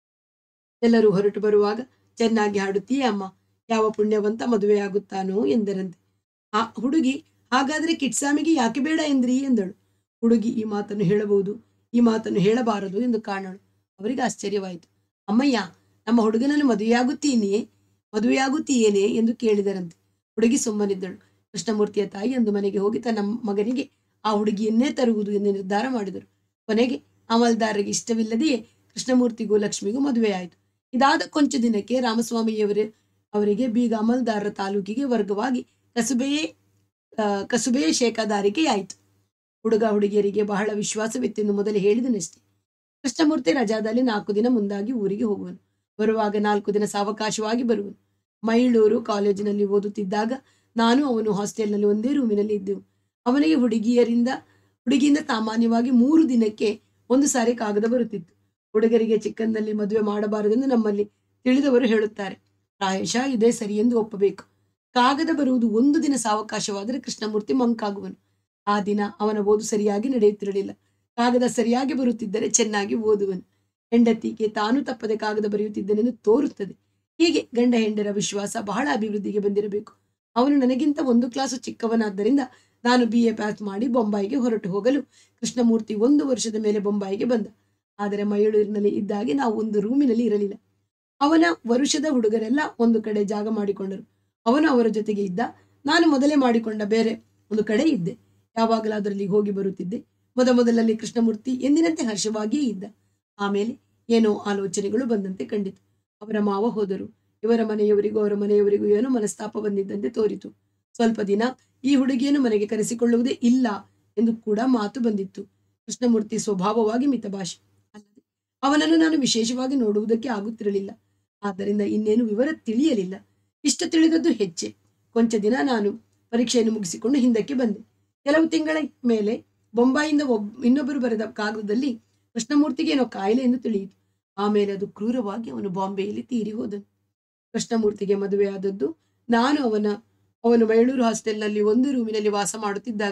ಎಲ್ಲರೂ ಹೊರಟು ಬರುವಾಗ ಚೆನ್ನಾಗಿ ಹಾಡುತ್ತೀಯೇ ಅಮ್ಮ ಯಾವ ಪುಣ್ಯವಂತ ಮದುವೆಯಾಗುತ್ತಾನೋ ಎಂದರಂತೆ ಆ ಹುಡುಗಿ ಹಾಗಾದ್ರೆ ಕಿಟ್ಸಾಮಿಗೆ ಯಾಕೆ ಬೇಡ ಎಂದ್ರಿ ಎಂದಳು ಹುಡುಗಿ ಈ ಮಾತನ್ನು ಹೇಳಬಹುದು ಈ ಮಾತನ್ನು ಹೇಳಬಾರದು ಎಂದು ಕಾಣಳು ಅವರಿಗೆ ಆಶ್ಚರ್ಯವಾಯಿತು ಅಮ್ಮಯ್ಯ ನಮ್ಮ ಹುಡುಗನನ್ನು ಮದುವೆಯಾಗುತ್ತೀನಿಯೇ ಮದುವೆಯಾಗುತ್ತೀಯೇನೆ ಎಂದು ಕೇಳಿದರಂತೆ ಹುಡುಗಿ ಸುಮ್ಮನಿದ್ದಳು ಕೃಷ್ಣಮೂರ್ತಿಯ ತಾಯಿ ಒಂದು ಮನೆಗೆ ಹೋಗಿ ತನ್ನ ಮಗನಿಗೆ ಆ ಹುಡುಗಿಯನ್ನೇ ತರುವುದು ಎಂದು ನಿರ್ಧಾರ ಮಾಡಿದರು ಕೊನೆಗೆ ಅಮಲ್ದಾರರಿಗೆ ಇಷ್ಟವಿಲ್ಲದೆಯೇ ಕೃಷ್ಣಮೂರ್ತಿಗೂ ಲಕ್ಷ್ಮಿಗೂ ಮದುವೆಯಾಯಿತು ಇದಾದ ಕೊಂಚ ದಿನಕ್ಕೆ ರಾಮಸ್ವಾಮಿಯವರ ಅವರಿಗೆ ಬೀಗ ಅಮಲ್ದಾರರ ತಾಲೂಕಿಗೆ ವರ್ಗವಾಗಿ ಕಸುಬೆಯೇ ಆ, ಕಸುಬೆಯೇ ಶೇಖದಾರಿಕೆಯಾಯಿತು ಹುಡುಗ ಹುಡುಗಿಯರಿಗೆ ಬಹಳ ವಿಶ್ವಾಸವಿತ್ತೆಂದು ಮೊದಲೇ ಹೇಳಿದನಷ್ಟೇ ಕೃಷ್ಣಮೂರ್ತಿ ರಜಾದಲ್ಲಿ ನಾಲ್ಕು ದಿನ ಮುಂದಾಗಿ ಊರಿಗೆ ಹೋಗುವನು ಬರುವಾಗ ನಾಲ್ಕು ದಿನ ಸಾವಕಾಶವಾಗಿ ಬರುವನು ಮೈಳೂರು ಕಾಲೇಜಿನಲ್ಲಿ ಓದುತ್ತಿದ್ದಾಗ ನಾನು ಅವನು ಹಾಸ್ಟೆಲ್ನಲ್ಲಿ ಒಂದೇ ರೂಮಿನಲ್ಲಿ ಇದ್ದೆವು ಅವನಿಗೆ ಹುಡುಗಿಯರಿಂದ ಹುಡುಗಿಯಿಂದ ಸಾಮಾನ್ಯವಾಗಿ ಮೂರು ದಿನಕ್ಕೆ ಒಂದು ಸಾರಿ ಕಾಗದ ಬರುತ್ತಿತ್ತು ಹುಡುಗರಿಗೆ ಚಿಕ್ಕಂದಲ್ಲಿ ಮದುವೆ ಮಾಡಬಾರದೆಂದು ನಮ್ಮಲ್ಲಿ ತಿಳಿದವರು ಹೇಳುತ್ತಾರೆ ಪ್ರಾಯಶಃ ಇದೇ ಸರಿ ಎಂದು ಒಪ್ಪಬೇಕು ಕಾಗದ ಬರುವುದು ಒಂದು ದಿನ ಸಾವಕಾಶವಾದರೆ ಕೃಷ್ಣಮೂರ್ತಿ ಮಂಕಾಗುವನು ಆ ದಿನ ಅವನ ಓದು ಸರಿಯಾಗಿ ನಡೆಯುತ್ತಿರಲಿಲ್ಲ ಕಾಗದ ಸರಿಯಾಗಿ ಬರುತ್ತಿದ್ದರೆ ಚೆನ್ನಾಗಿ ಓದುವನು ಹೆಂಡತಿಗೆ ತಾನು ತಪ್ಪದೆ ಕಾಗದ ಬರೆಯುತ್ತಿದ್ದನೆಂದು ತೋರುತ್ತದೆ ಹೀಗೆ ಗಂಡ ಹೆಂಡರ ವಿಶ್ವಾಸ ಬಹಳ ಅಭಿವೃದ್ಧಿಗೆ ಬಂದಿರಬೇಕು ಅವನು ನನಗಿಂತ ಒಂದು ಕ್ಲಾಸು ಚಿಕ್ಕವನಾದ್ದರಿಂದ ನಾನು ಬಿ ಎ ಪಾಸ್ ಮಾಡಿ ಬೊಂಬಾಯಿಗೆ ಹೊರಟು ಹೋಗಲು ಕೃಷ್ಣಮೂರ್ತಿ ಒಂದು ವರ್ಷದ ಮೇಲೆ ಬೊಂಬಾಯಿಗೆ ಬಂದ ಆದರೆ ಮೈಳೂರಿನಲ್ಲಿ ಇದ್ದಾಗೆ ನಾವು ಒಂದು ರೂಮಿನಲ್ಲಿ ಇರಲಿಲ್ಲ ಅವನ ವರುಷದ ಹುಡುಗರೆಲ್ಲ ಒಂದು ಕಡೆ ಜಾಗ ಮಾಡಿಕೊಂಡರು ಅವನು ಅವರ ಜೊತೆಗೆ ಇದ್ದ ನಾನು ಮೊದಲೇ ಮಾಡಿಕೊಂಡ ಬೇರೆ ಒಂದು ಕಡೆ ಇದ್ದೆ ಯಾವಾಗಲಾದರೂ ಅಲ್ಲಿಗೆ ಹೋಗಿ ಬರುತ್ತಿದ್ದೆ ಮೊದಮೊದಲಲ್ಲಿ ಕೃಷ್ಣಮೂರ್ತಿ ಎಂದಿನಂತೆ ಹರ್ಷವಾಗಿಯೇ ಇದ್ದ ಆಮೇಲೆ ಏನೋ ಆಲೋಚನೆಗಳು ಬಂದಂತೆ ಕಂಡಿತು ಅವರ ಮಾವ ಹೋದರು ಇವರ ಮನೆಯವರಿಗೂ ಅವರ ಮನೆಯವರಿಗೂ ಏನೋ ಮನಸ್ತಾಪ ಬಂದಿದ್ದಂತೆ ತೋರಿತು ಸ್ವಲ್ಪ ದಿನ ಈ ಹುಡುಗಿಯನ್ನು ಮನೆಗೆ ಕರೆಸಿಕೊಳ್ಳುವುದೇ ಇಲ್ಲ ಎಂದು ಕೂಡ ಮಾತು ಬಂದಿತ್ತು ಕೃಷ್ಣಮೂರ್ತಿ ಸ್ವಭಾವವಾಗಿ ಮಿತಭಾಷೆ ಅಲ್ಲದೆ ಅವನನ್ನು ನಾನು ವಿಶೇಷವಾಗಿ ನೋಡುವುದಕ್ಕೆ ಆಗುತ್ತಿರಲಿಲ್ಲ ಆದ್ದರಿಂದ ಇನ್ನೇನು ವಿವರ ತಿಳಿಯಲಿಲ್ಲ ಇಷ್ಟು ತಿಳಿದದ್ದು ಹೆಚ್ಚೆ ಕೊಂಚ ದಿನ ನಾನು ಪರೀಕ್ಷೆಯನ್ನು ಮುಗಿಸಿಕೊಂಡು ಹಿಂದಕ್ಕೆ ಬಂದೆ ಕೆಲವು ತಿಂಗಳ ಮೇಲೆ ಬೊಂಬಾಯಿಂದ ಒಬ್ ಇನ್ನೊಬ್ಬರು ಬರೆದ ಕಾಗದದಲ್ಲಿ ಕೃಷ್ಣಮೂರ್ತಿಗೆ ಏನೋ ಕಾಯಿಲೆ ಎಂದು ತಿಳಿಯಿತು ಆಮೇಲೆ ಅದು ಕ್ರೂರವಾಗಿ ಅವನು ಬಾಂಬೆಯಲ್ಲಿ ತೀರಿ ಹೋದನು ಕೃಷ್ಣಮೂರ್ತಿಗೆ ಮದುವೆಯಾದದ್ದು ನಾನು ಅವನ ಅವನು ಮೈಳೂರು ಹಾಸ್ಟೆಲ್ನಲ್ಲಿ ಒಂದು ರೂಮಿನಲ್ಲಿ ವಾಸ ಮಾಡುತ್ತಿದ್ದಾಗ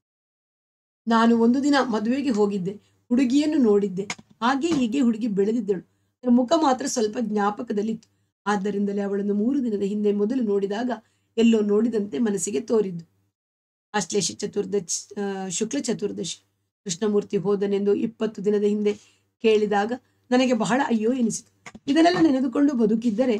ನಾನು ಒಂದು ದಿನ ಮದುವೆಗೆ ಹೋಗಿದ್ದೆ ಹುಡುಗಿಯನ್ನು ನೋಡಿದ್ದೆ ಹಾಗೆ ಹೀಗೆ ಹುಡುಗಿ ಬೆಳೆದಿದ್ದಳು ಅದರ ಮುಖ ಮಾತ್ರ ಸ್ವಲ್ಪ ಜ್ಞಾಪಕದಲ್ಲಿತ್ತು ಆದ್ದರಿಂದಲೇ ಅವಳನ್ನು ಮೂರು ದಿನದ ಹಿಂದೆ ಮೊದಲು ನೋಡಿದಾಗ ಎಲ್ಲೋ ನೋಡಿದಂತೆ ಮನಸ್ಸಿಗೆ ತೋರಿದ್ದು ಆಶ್ಲೇಷ ಚತುರ್ದಶಿ ಆ, ಶುಕ್ಲ ಚತುರ್ದಶಿ ಕೃಷ್ಣಮೂರ್ತಿ ಹೋದನೆಂದು ಇಪ್ಪತ್ತು ದಿನದ ಹಿಂದೆ ಕೇಳಿದಾಗ ನನಗೆ ಬಹಳ ಅಯ್ಯೋ ಎನಿಸಿತು ಇದನ್ನೆಲ್ಲ ನೆನೆದುಕೊಂಡು ಬದುಕಿದ್ದರೆ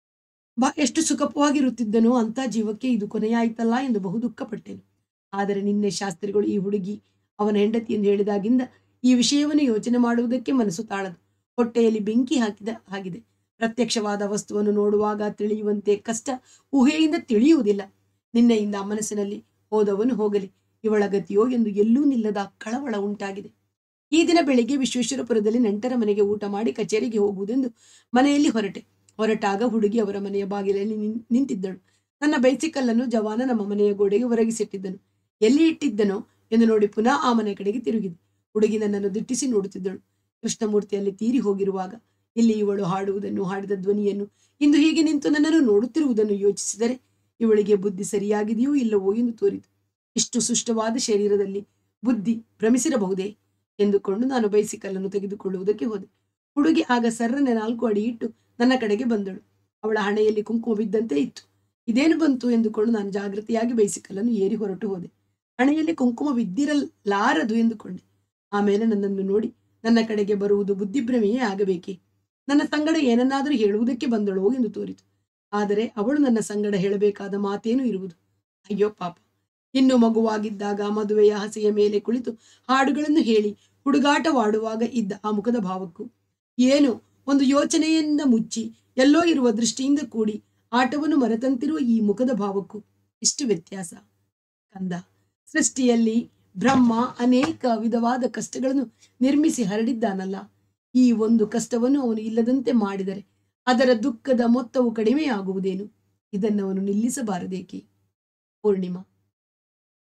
ಬಾ ಎಷ್ಟು ಸುಖವಾಗಿರುತ್ತಿದ್ದನೋ ಅಂತ ಜೀವಕ್ಕೆ ಇದು ಕೊನೆಯಾಯ್ತಲ್ಲ ಎಂದು ಬಹು ದುಃಖಪಟ್ಟೆನು ಆದರೆ ನಿನ್ನೆ ಶಾಸ್ತ್ರಿಗಳು ಈ ಹುಡುಗಿ ಅವನ ಹೆಂಡತಿ ಎಂದು ಹೇಳಿದಾಗಿಂದ ಈ ವಿಷಯವನ್ನು ಯೋಚನೆ ಮಾಡುವುದಕ್ಕೆ ಮನಸ್ಸು ತಾಳದು ಹೊಟ್ಟೆಯಲ್ಲಿ ಬೆಂಕಿ ಹಾಕಿದ ಹಾಗಿದೆ ಪ್ರತ್ಯಕ್ಷವಾದ ವಸ್ತುವನ್ನು ನೋಡುವಾಗ ತಿಳಿಯುವಂತೆ ಕಷ್ಟ ಊಹೆಯಿಂದ ತಿಳಿಯುವುದಿಲ್ಲ ನಿನ್ನೆಯಿಂದ ಮನಸ್ಸಿನಲ್ಲಿ ಹೋದವನು ಹೋಗಲಿ ಇವಳ ಗತಿಯೋ ಎಂದು ಎಲ್ಲೂ ನಿಲ್ಲದ ಕಳವಳ ಉಂಟಾಗಿದೆ ಈ ದಿನ ಬೆಳಿಗ್ಗೆ ವಿಶ್ವೇಶ್ವರಪುರದಲ್ಲಿ ನೆಂಟರ ಮನೆಗೆ ಊಟ ಮಾಡಿ ಕಚೇರಿಗೆ ಹೋಗುವುದೆಂದು ಮನೆಯಲ್ಲಿ ಹೊರಟೆ ಹೊರಟಾಗ ಹುಡುಗಿ ಅವರ ಮನೆಯ ಬಾಗಿಲಲ್ಲಿ ನಿನ್- ನಿಂತಿದ್ದಳು ನನ್ನ ಬೈಸಿಕಲ್ ಅನ್ನು ಜವಾನ ನಮ್ಮ ಮನೆಯ ಗೋಡೆಗೆ ಹೊರಗಿಸಿಟ್ಟಿದ್ದನು ಎಲ್ಲಿ ಇಟ್ಟಿದ್ದನೋ ಎಂದು ನೋಡಿ ಪುನಃ ಆ ಮನೆ ಕಡೆಗೆ ತಿರುಗಿದೆ ಹುಡುಗಿ ನನ್ನನ್ನು ದಿಟ್ಟಿಸಿ ನೋಡುತ್ತಿದ್ದಳು ಕೃಷ್ಣಮೂರ್ತಿಯಲ್ಲಿ ತೀರಿ ಹೋಗಿರುವಾಗ ಇಲ್ಲಿ ಇವಳು ಹಾಡುವುದನ್ನು ಹಾಡಿದ ಧ್ವನಿಯನ್ನು ಇಂದು ಹೀಗೆ ನಿಂತು ನನ್ನನ್ನು ನೋಡುತ್ತಿರುವುದನ್ನು ಯೋಚಿಸಿದರೆ ಇವಳಿಗೆ ಬುದ್ಧಿ ಸರಿಯಾಗಿದೆಯೋ ಇಲ್ಲವೋ ಎಂದು ತೋರಿತು ಇಷ್ಟು ಸುಷ್ಟವಾದ ಶರೀರದಲ್ಲಿ ಬುದ್ಧಿ ಭ್ರಮಿಸಿರಬಹುದೇ ಎಂದುಕೊಂಡು ನಾನು ಬೈಸಿಕಲ್ ಅನ್ನು ತೆಗೆದುಕೊಳ್ಳುವುದಕ್ಕೆ ಹೋದೆ ಹುಡುಗಿ ಆಗ ಸರ್ರನೆ ನಾಲ್ಕು ಅಡಿ ಇಟ್ಟು ನನ್ನ ಕಡೆಗೆ ಬಂದಳು ಅವಳ ಹಣೆಯಲ್ಲಿ ಕುಂಕುಮ ಬಿದ್ದಂತೆ ಇತ್ತು ಇದೇನು ಬಂತು ಎಂದುಕೊಂಡು ನಾನು ಜಾಗೃತಿಯಾಗಿ ಬೈಸಿಕಲ್ ಅನ್ನು ಏರಿ ಹೊರಟು ಹೋದೆ ಹಣೆಯಲ್ಲಿ ಕುಂಕುಮ ಬಿದ್ದಿರಲಾರದು ಎಂದುಕೊಂಡೆ ಆಮೇಲೆ ನನ್ನನ್ನು ನೋಡಿ ನನ್ನ ಕಡೆಗೆ ಬರುವುದು ಬುದ್ಧಿಭ್ರಮೆಯೇ ಆಗಬೇಕೇ ನನ್ನ ಸಂಗಡ ಏನನ್ನಾದರೂ ಹೇಳುವುದಕ್ಕೆ ಬಂದಳೋ ಎಂದು ತೋರಿತು ಆದರೆ ಅವಳು ನನ್ನ ಸಂಗಡ ಹೇಳಬೇಕಾದ ಮಾತೇನು ಇರುವುದು ಅಯ್ಯೋ ಪಾಪ ಇನ್ನು ಮಗುವಾಗಿದ್ದಾಗ ಮದುವೆಯ ಹಸೆಯ ಮೇಲೆ ಕುಳಿತು ಹಾಡುಗಳನ್ನು ಹೇಳಿ ಹುಡುಗಾಟವಾಡುವಾಗ ಇದ್ದ ಆ ಮುಖದ ಭಾವಕ್ಕೂ ಏನು ಒಂದು ಯೋಚನೆಯಿಂದ ಮುಚ್ಚಿ ಎಲ್ಲೋ ಇರುವ ದೃಷ್ಟಿಯಿಂದ ಕೂಡಿ ಆಟವನ್ನು ಮರೆತಂತಿರುವ ಈ ಮುಖದ ಭಾವಕ್ಕೂ ಇಷ್ಟು ವ್ಯತ್ಯಾಸ ಕಂದ ಸೃಷ್ಟಿಯಲ್ಲಿ ಬ್ರಹ್ಮ ಅನೇಕ ವಿಧವಾದ ಕಷ್ಟಗಳನ್ನು ನಿರ್ಮಿಸಿ ಹರಡಿದ್ದಾನಲ್ಲ ಈ ಒಂದು ಕಷ್ಟವನ್ನು ಅವನು ಇಲ್ಲದಂತೆ ಮಾಡಿದರೆ ಅದರ ದುಃಖದ ಮೊತ್ತವು ಕಡಿಮೆಯಾಗುವುದೇನು ಇದನ್ನು ಅವನು ನಿಲ್ಲಿಸಬಾರದೇಕೆ ಪೂರ್ಣಿಮಾ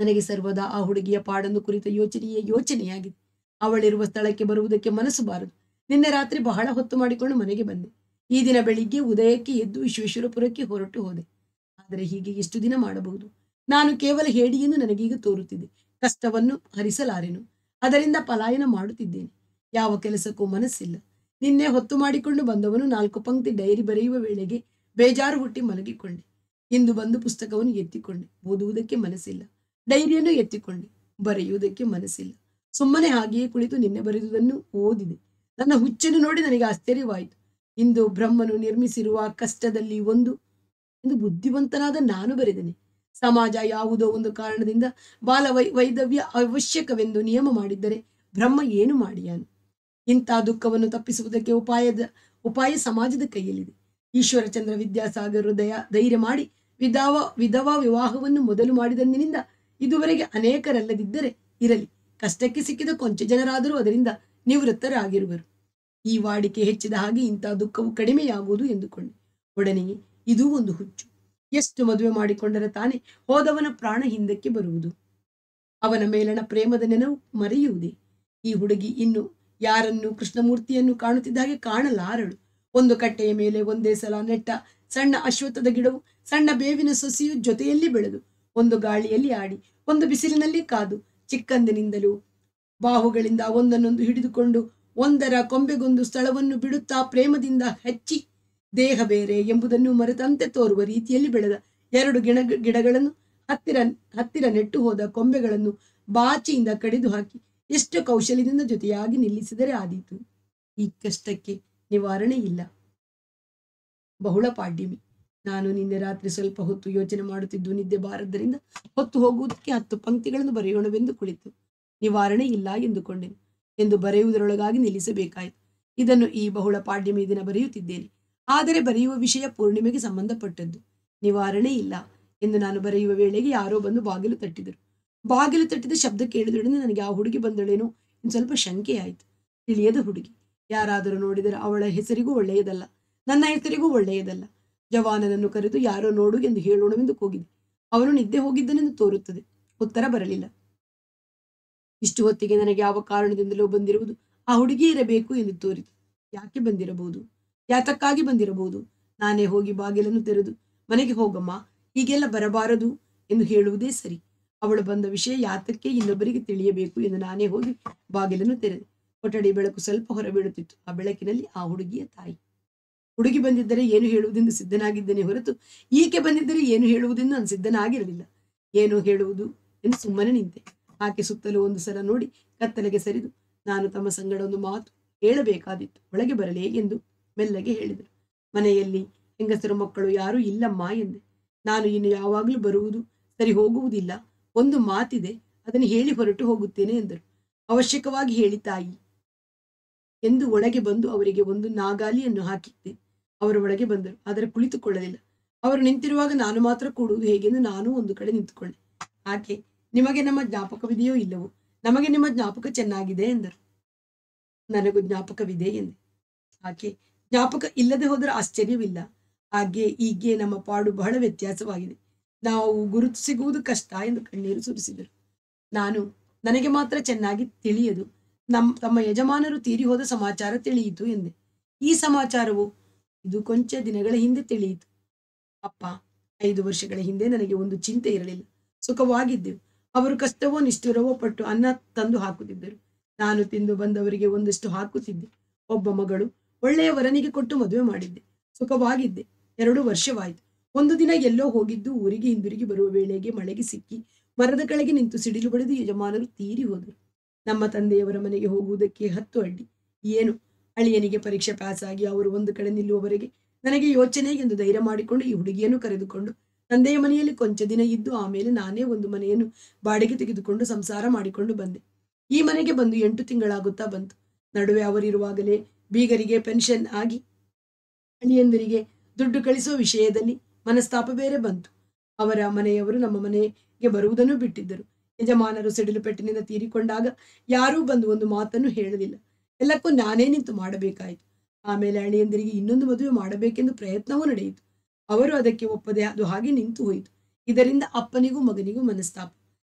ನನಗೆ ಸರ್ವದಾ ಆ ಹುಡುಗಿಯ ಪಾಡನ್ನು ಕುರಿತ ಯೋಚನೆಯೇ ಯೋಚನೆಯಾಗಿದೆ ಅವಳಿರುವ ಸ್ಥಳಕ್ಕೆ ಬರುವುದಕ್ಕೆ ಮನಸ್ಸು ಬಾರದು ನಿನ್ನೆ ರಾತ್ರಿ ಬಹಳ ಹೊತ್ತು ಮಾಡಿಕೊಂಡು ಮನೆಗೆ ಬಂದೆ ಈ ದಿನ ಬೆಳಿಗ್ಗೆ ಉದಯಕ್ಕೆ ಎದ್ದು ವಿಶ್ವೇಶ್ವರಪುರಕ್ಕೆ ಹೊರಟು ಹೋದೆ ಆದರೆ ಹೀಗೆ ಎಷ್ಟು ದಿನ ಮಾಡಬಹುದು ನಾನು ಕೇವಲ ಹೇಡಿಯನ್ನು ನನಗೀಗ ತೋರುತ್ತಿದೆ ಕಷ್ಟವನ್ನು ಹರಿಸಲಾರೆನು ಅದರಿಂದ ಪಲಾಯನ ಮಾಡುತ್ತಿದ್ದೇನೆ ಯಾವ ಕೆಲಸಕ್ಕೂ ಮನಸ್ಸಿಲ್ಲ ನಿನ್ನೆ ಹೊತ್ತು ಮಾಡಿಕೊಂಡು ಬಂದವನು ನಾಲ್ಕು ಪಂಕ್ತಿ ಡೈರಿ ಬರೆಯುವ ವೇಳೆಗೆ ಬೇಜಾರು ಹುಟ್ಟಿ ಮಲಗಿಕೊಂಡೆ ಇಂದು ಬಂದು ಪುಸ್ತಕವನ್ನು ಎತ್ತಿಕೊಂಡೆ ಓದುವುದಕ್ಕೆ ಮನಸ್ಸಿಲ್ಲ ಡೈರಿಯನ್ನು ಎತ್ತಿಕೊಂಡೆ ಬರೆಯುವುದಕ್ಕೆ ಮನಸ್ಸಿಲ್ಲ ಸುಮ್ಮನೆ ಹಾಗೆಯೇ ಕುಳಿತು ನಿನ್ನೆ ಬರೆದುದನ್ನು ಓದಿದೆ ನನ್ನ ಹುಚ್ಚನ್ನು ನೋಡಿ ನನಗೆ ಆಶ್ಚರ್ಯವಾಯಿತು ಇಂದು ಬ್ರಹ್ಮನು ನಿರ್ಮಿಸಿರುವ ಕಷ್ಟದಲ್ಲಿ ಒಂದು ಎಂದು ಬುದ್ಧಿವಂತನಾದ ನಾನು ಬರೆದೆನೆ ಸಮಾಜ ಯಾವುದೋ ಒಂದು ಕಾರಣದಿಂದ ಬಾಲ ವೈ ವೈದವ್ಯ ಅವಶ್ಯಕವೆಂದು ನಿಯಮ ಮಾಡಿದ್ದರೆ ಬ್ರಹ್ಮ ಏನು ಮಾಡಿಯಾನು ಇಂಥ ದುಃಖವನ್ನು ತಪ್ಪಿಸುವುದಕ್ಕೆ ಉಪಾಯದ ಉಪಾಯ ಸಮಾಜದ ಕೈಯಲ್ಲಿದೆ ಈಶ್ವರಚಂದ್ರ ವಿದ್ಯಾಸಾಗರ್ ದಯ ಧೈರ್ಯ ಮಾಡಿ ವಿಧವ ವಿಧವಾ ವಿವಾಹವನ್ನು ಮೊದಲು ಮಾಡಿದಂದಿನಿಂದ ಇದುವರೆಗೆ ಅನೇಕರಲ್ಲದಿದ್ದರೆ ಇರಲಿ ಕಷ್ಟಕ್ಕೆ ಸಿಕ್ಕಿದ ಕೊಂಚ ಜನರಾದರೂ ಅದರಿಂದ ನಿವೃತ್ತರಾಗಿರುವರು ಈ ವಾಡಿಕೆ ಹೆಚ್ಚಿದ ಹಾಗೆ ಇಂಥ ದುಃಖವು ಕಡಿಮೆಯಾಗುವುದು ಎಂದುಕೊಂಡೆ ಒಡನೆಯೇ ಇದೂ ಒಂದು ಹುಚ್ಚು ಎಷ್ಟು ಮದುವೆ ಮಾಡಿಕೊಂಡರೆ ತಾನೇ ಹೋದವನ ಪ್ರಾಣ ಹಿಂದಕ್ಕೆ ಬರುವುದು ಅವನ ಮೇಲಣ ಪ್ರೇಮದ ನೆನವು ಮರೆಯುವುದೇ ಈ ಹುಡುಗಿ ಇನ್ನು ಯಾರನ್ನು ಕೃಷ್ಣಮೂರ್ತಿಯನ್ನು ಕಾಣುತ್ತಿದ್ದ ಹಾಗೆ ಕಾಣಲಾರಳು ಒಂದು ಕಟ್ಟೆಯ ಮೇಲೆ ಒಂದೇ ಸಲ ನೆಟ್ಟ ಸಣ್ಣ ಅಶ್ವತ್ಥದ ಗಿಡವು ಸಣ್ಣ ಬೇವಿನ ಸೊಸೆಯು ಜೊತೆಯಲ್ಲಿ ಬೆಳೆದು ಒಂದು ಗಾಳಿಯಲ್ಲಿ ಆಡಿ ಒಂದು ಬಿಸಿಲಿನಲ್ಲಿ ಕಾದು ಚಿಕ್ಕಂದಿನಿಂದಲೂ ಬಾಹುಗಳಿಂದ ಒಂದನ್ನೊಂದು ಹಿಡಿದುಕೊಂಡು ಒಂದರ ಕೊಂಬೆಗೊಂದು ಸ್ಥಳವನ್ನು ಬಿಡುತ್ತಾ ಪ್ರೇಮದಿಂದ ಹೆಚ್ಚಿ ದೇಹ ಬೇರೆ ಎಂಬುದನ್ನು ಮರೆತಂತೆ ತೋರುವ ರೀತಿಯಲ್ಲಿ ಬೆಳೆದ ಎರಡು ಗಿಡ ಗಿಡಗಳನ್ನು ಹತ್ತಿರ ಹತ್ತಿರ ನೆಟ್ಟು ಹೋದ ಕೊಂಬೆಗಳನ್ನು ಬಾಚಿಯಿಂದ ಕಡಿದು ಹಾಕಿ ಎಷ್ಟು ಕೌಶಲ್ಯದಿಂದ ಜೊತೆಯಾಗಿ ನಿಲ್ಲಿಸಿದರೆ ಆದೀತು ಈ ಕಷ್ಟಕ್ಕೆ ನಿವಾರಣೆ ಇಲ್ಲ ಬಹುಳ ಪಾಡ್ಯಮಿ ನಾನು ನಿನ್ನೆ ರಾತ್ರಿ ಸ್ವಲ್ಪ ಹೊತ್ತು ಯೋಚನೆ ಮಾಡುತ್ತಿದ್ದು ನಿದ್ದೆ ಬಾರದ್ದರಿಂದ ಹೊತ್ತು ಹೋಗುವುದಕ್ಕೆ ಹತ್ತು ಪಂಕ್ತಿಗಳನ್ನು ಬರೆಯೋಣವೆಂದು ಕುಳಿತು ನಿವಾರಣೆ ಇಲ್ಲ ಎಂದುಕೊಂಡೆನು ಎಂದು ಬರೆಯುವುದರೊಳಗಾಗಿ ನಿಲ್ಲಿಸಬೇಕಾಯಿತು ಇದನ್ನು ಈ ಬಹುಳ ಪಾಡ್ಯಮಿ ದಿನ ಬರೆಯುತ್ತಿದ್ದೇನೆ ಆದರೆ ಬರೆಯುವ ವಿಷಯ ಪೂರ್ಣಿಮೆಗೆ ಸಂಬಂಧಪಟ್ಟದ್ದು ನಿವಾರಣೆ ಇಲ್ಲ ಎಂದು ನಾನು ಬರೆಯುವ ವೇಳೆಗೆ ಯಾರೋ ಬಂದು ಬಾಗಿಲು ತಟ್ಟಿದರು ಬಾಗಿಲು ತಟ್ಟಿದ ಶಬ್ದ ಕೇಳಿದೊಡನೆ ನನಗೆ ಆ ಹುಡುಗಿ ಬಂದಳೇನೋ ಇನ್ನು ಸ್ವಲ್ಪ ಶಂಕೆಯಾಯಿತು ತಿಳಿಯದ ಹುಡುಗಿ ಯಾರಾದರೂ ನೋಡಿದರೆ ಅವಳ ಹೆಸರಿಗೂ ಒಳ್ಳೆಯದಲ್ಲ ನನ್ನ ಹೆಸರಿಗೂ ಒಳ್ಳೆಯದಲ್ಲ ಜವಾನನನ್ನು ಕರೆದು ಯಾರೋ ನೋಡು ಎಂದು ಹೇಳೋಣವೆಂದು ಕೂಗಿದೆ ಅವನು ನಿದ್ದೆ ಹೋಗಿದ್ದನೆಂದು ತೋರುತ್ತದೆ ಉತ್ತರ ಬರಲಿಲ್ಲ ಇಷ್ಟು ಹೊತ್ತಿಗೆ ನನಗೆ ಯಾವ ಕಾರಣದಿಂದಲೋ ಬಂದಿರುವುದು ಆ ಹುಡುಗಿ ಇರಬೇಕು ಎಂದು ತೋರಿತು ಯಾಕೆ ಬಂದಿರಬಹುದು ಯಾತಕ್ಕಾಗಿ ಬಂದಿರಬಹುದು ನಾನೇ ಹೋಗಿ ಬಾಗಿಲನ್ನು ತೆರೆದು ಮನೆಗೆ ಹೋಗಮ್ಮ ಹೀಗೆಲ್ಲ ಬರಬಾರದು ಎಂದು ಹೇಳುವುದೇ ಸರಿ ಅವಳು ಬಂದ ವಿಷಯ ಯಾತಕ್ಕೆ ಇನ್ನೊಬ್ಬರಿಗೆ ತಿಳಿಯಬೇಕು ಎಂದು ನಾನೇ ಹೋಗಿ ಬಾಗಿಲನ್ನು ತೆರೆದೆ ಕೊಠಡಿ ಬೆಳಕು ಸ್ವಲ್ಪ ಹೊರಬೀಳುತ್ತಿತ್ತು ಆ ಬೆಳಕಿನಲ್ಲಿ ಆ ಹುಡುಗಿಯ ತಾಯಿ ಹುಡುಗಿ ಬಂದಿದ್ದರೆ ಏನು ಹೇಳುವುದೆಂದು ಸಿದ್ಧನಾಗಿದ್ದೇನೆ ಹೊರತು ಈಕೆ ಬಂದಿದ್ದರೆ ಏನು ಹೇಳುವುದೆಂದು ನಾನು ಸಿದ್ಧನಾಗಿರಲಿಲ್ಲ ಏನು ಹೇಳುವುದು ಎಂದು ಸುಮ್ಮನೆ ನಿಂತೆ ಆಕೆ ಸುತ್ತಲೂ ಒಂದು ಸಲ ನೋಡಿ ಕತ್ತಲೆಗೆ ಸರಿದು ನಾನು ತಮ್ಮ ಸಂಗಡ ಒಂದು ಮಾತು ಹೇಳಬೇಕಾದಿತ್ತು ಒಳಗೆ ಬರಲೇ ಎಂದು ಮೆಲ್ಲಗೆ ಹೇಳಿದರು ಮನೆಯಲ್ಲಿ ಹೆಂಗಸರು ಮಕ್ಕಳು ಯಾರೂ ಇಲ್ಲಮ್ಮ ಎಂದೆ ನಾನು ಇನ್ನು ಯಾವಾಗಲೂ ಬರುವುದು ಸರಿ ಹೋಗುವುದಿಲ್ಲ ಒಂದು ಮಾತಿದೆ ಅದನ್ನು ಹೇಳಿ ಹೊರಟು ಹೋಗುತ್ತೇನೆ ಎಂದರು ಅವಶ್ಯಕವಾಗಿ ಹೇಳಿ ತಾಯಿ ಎಂದು ಒಳಗೆ ಬಂದು ಅವರಿಗೆ ಒಂದು ನಾಗಾಲಿಯನ್ನು ಹಾಕಿದ್ದೆ ಅವರು ಒಳಗೆ ಬಂದರು ಆದರೆ ಕುಳಿತುಕೊಳ್ಳಲಿಲ್ಲ ಅವರು ನಿಂತಿರುವಾಗ ನಾನು ಮಾತ್ರ ಕೂಡುವುದು ಹೇಗೆಂದು ನಾನು ಒಂದು ಕಡೆ ನಿಂತುಕೊಂಡೆ ಆಕೆ ನಿಮಗೆ ನಮ್ಮ ಜ್ಞಾಪಕವಿದೆಯೋ ಇಲ್ಲವೋ ನಮಗೆ ನಿಮ್ಮ ಜ್ಞಾಪಕ ಚೆನ್ನಾಗಿದೆ ಎಂದರು ನನಗೂ ಜ್ಞಾಪಕವಿದೆ ಎಂದೆ ಆಕೆ ಜ್ಞಾಪಕ ಇಲ್ಲದೆ ಹೋದರೆ ಆಶ್ಚರ್ಯವಿಲ್ಲ ಹಾಗೆ ಹೀಗೆ ನಮ್ಮ ಪಾಡು ಬಹಳ ವ್ಯತ್ಯಾಸವಾಗಿದೆ ನಾವು ಗುರುತು ಸಿಗುವುದು ಕಷ್ಟ ಎಂದು ಕಣ್ಣೀರು ಸುರಿಸಿದರು ನಾನು ನನಗೆ ಮಾತ್ರ ಚೆನ್ನಾಗಿ ತಿಳಿಯದು ನಮ್ ತಮ್ಮ ಯಜಮಾನರು ತೀರಿ ಹೋದ ಸಮಾಚಾರ ತಿಳಿಯಿತು ಎಂದೆ ಈ ಸಮಾಚಾರವು ಇದು ಕೊಂಚ ದಿನಗಳ ಹಿಂದೆ ತಿಳಿಯಿತು ಅಪ್ಪ ಐದು ವರ್ಷಗಳ ಹಿಂದೆ ನನಗೆ ಒಂದು ಚಿಂತೆ ಇರಲಿಲ್ಲ ಸುಖವಾಗಿದ್ದೆವು ಅವರು ಕಷ್ಟವೋ ನಿಷ್ಠುರವೋ ಪಟ್ಟು ಅನ್ನ ತಂದು ಹಾಕುತ್ತಿದ್ದರು ನಾನು ತಿಂದು ಬಂದವರಿಗೆ ಒಂದಷ್ಟು ಹಾಕುತ್ತಿದ್ದೆ ಒಬ್ಬ ಮಗಳು ಒಳ್ಳೆಯ ವರನಿಗೆ ಕೊಟ್ಟು ಮದುವೆ ಮಾಡಿದ್ದೆ ಸುಖವಾಗಿದ್ದೆ ಎರಡು ವರ್ಷವಾಯಿತು ಒಂದು ದಿನ ಎಲ್ಲೋ ಹೋಗಿದ್ದು ಊರಿಗೆ ಹಿಂದಿರುಗಿ ಬರುವ ವೇಳೆಗೆ ಮಳೆಗೆ ಸಿಕ್ಕಿ ಮರದ ಕೆಳಗೆ ನಿಂತು ಸಿಡಿಲು ಬಡಿದು ಯಜಮಾನರು ತೀರಿ ಹೋದರು ನಮ್ಮ ತಂದೆಯವರ ಮನೆಗೆ ಹೋಗುವುದಕ್ಕೆ ಹತ್ತು ಅಡ್ಡಿ ಏನು ಅಳಿಯನಿಗೆ ಪರೀಕ್ಷೆ ಪಾಸ್ ಆಗಿ ಅವರು ಒಂದು ಕಡೆ ನಿಲ್ಲುವವರೆಗೆ ನನಗೆ ಯೋಚನೆ ಎಂದು ಧೈರ್ಯ ಮಾಡಿಕೊಂಡು ಈ ಹುಡುಗಿಯನ್ನು ಕರೆದುಕೊಂಡು ತಂದೆಯ ಮನೆಯಲ್ಲಿ ಕೊಂಚ ದಿನ ಇದ್ದು ಆಮೇಲೆ ನಾನೇ ಒಂದು ಮನೆಯನ್ನು ಬಾಡಿಗೆ ತೆಗೆದುಕೊಂಡು ಸಂಸಾರ ಮಾಡಿಕೊಂಡು ಬಂದೆ ಈ ಮನೆಗೆ ಬಂದು ಎಂಟು ತಿಂಗಳಾಗುತ್ತಾ ಬಂತು ನಡುವೆ ಅವರಿರುವಾಗಲೇ ಬೀಗರಿಗೆ ಪೆನ್ಷನ್ ಆಗಿ ಅಳಿಯಂದರಿಗೆ ದುಡ್ಡು ಕಳಿಸುವ ವಿಷಯದಲ್ಲಿ ಮನಸ್ತಾಪ ಬೇರೆ ಬಂತು ಅವರ ಮನೆಯವರು ನಮ್ಮ ಮನೆಗೆ ಬರುವುದನ್ನು ಬಿಟ್ಟಿದ್ದರು ಯಜಮಾನರು ಸಿಡಿಲು ಪೆಟ್ಟಿನಿಂದ ತೀರಿಕೊಂಡಾಗ ಯಾರೂ ಬಂದು ಒಂದು ಮಾತನ್ನು ಹೇಳಲಿಲ್ಲ ಎಲ್ಲಕ್ಕೂ ನಾನೇ ನಿಂತು ಮಾಡಬೇಕಾಯಿತು ಆಮೇಲೆ ಅಳಿಯಂದರಿಗೆ ಇನ್ನೊಂದು ಮದುವೆ ಮಾಡಬೇಕೆಂದು ಪ್ರಯತ್ನವೂ ನಡೆಯಿತು ಅವರು ಅದಕ್ಕೆ ಒಪ್ಪದೆ ಅದು ಹಾಗೆ ನಿಂತು ಹೋಯಿತು ಇದರಿಂದ ಅಪ್ಪನಿಗೂ ಮಗನಿಗೂ ಮನಸ್ತಾಪ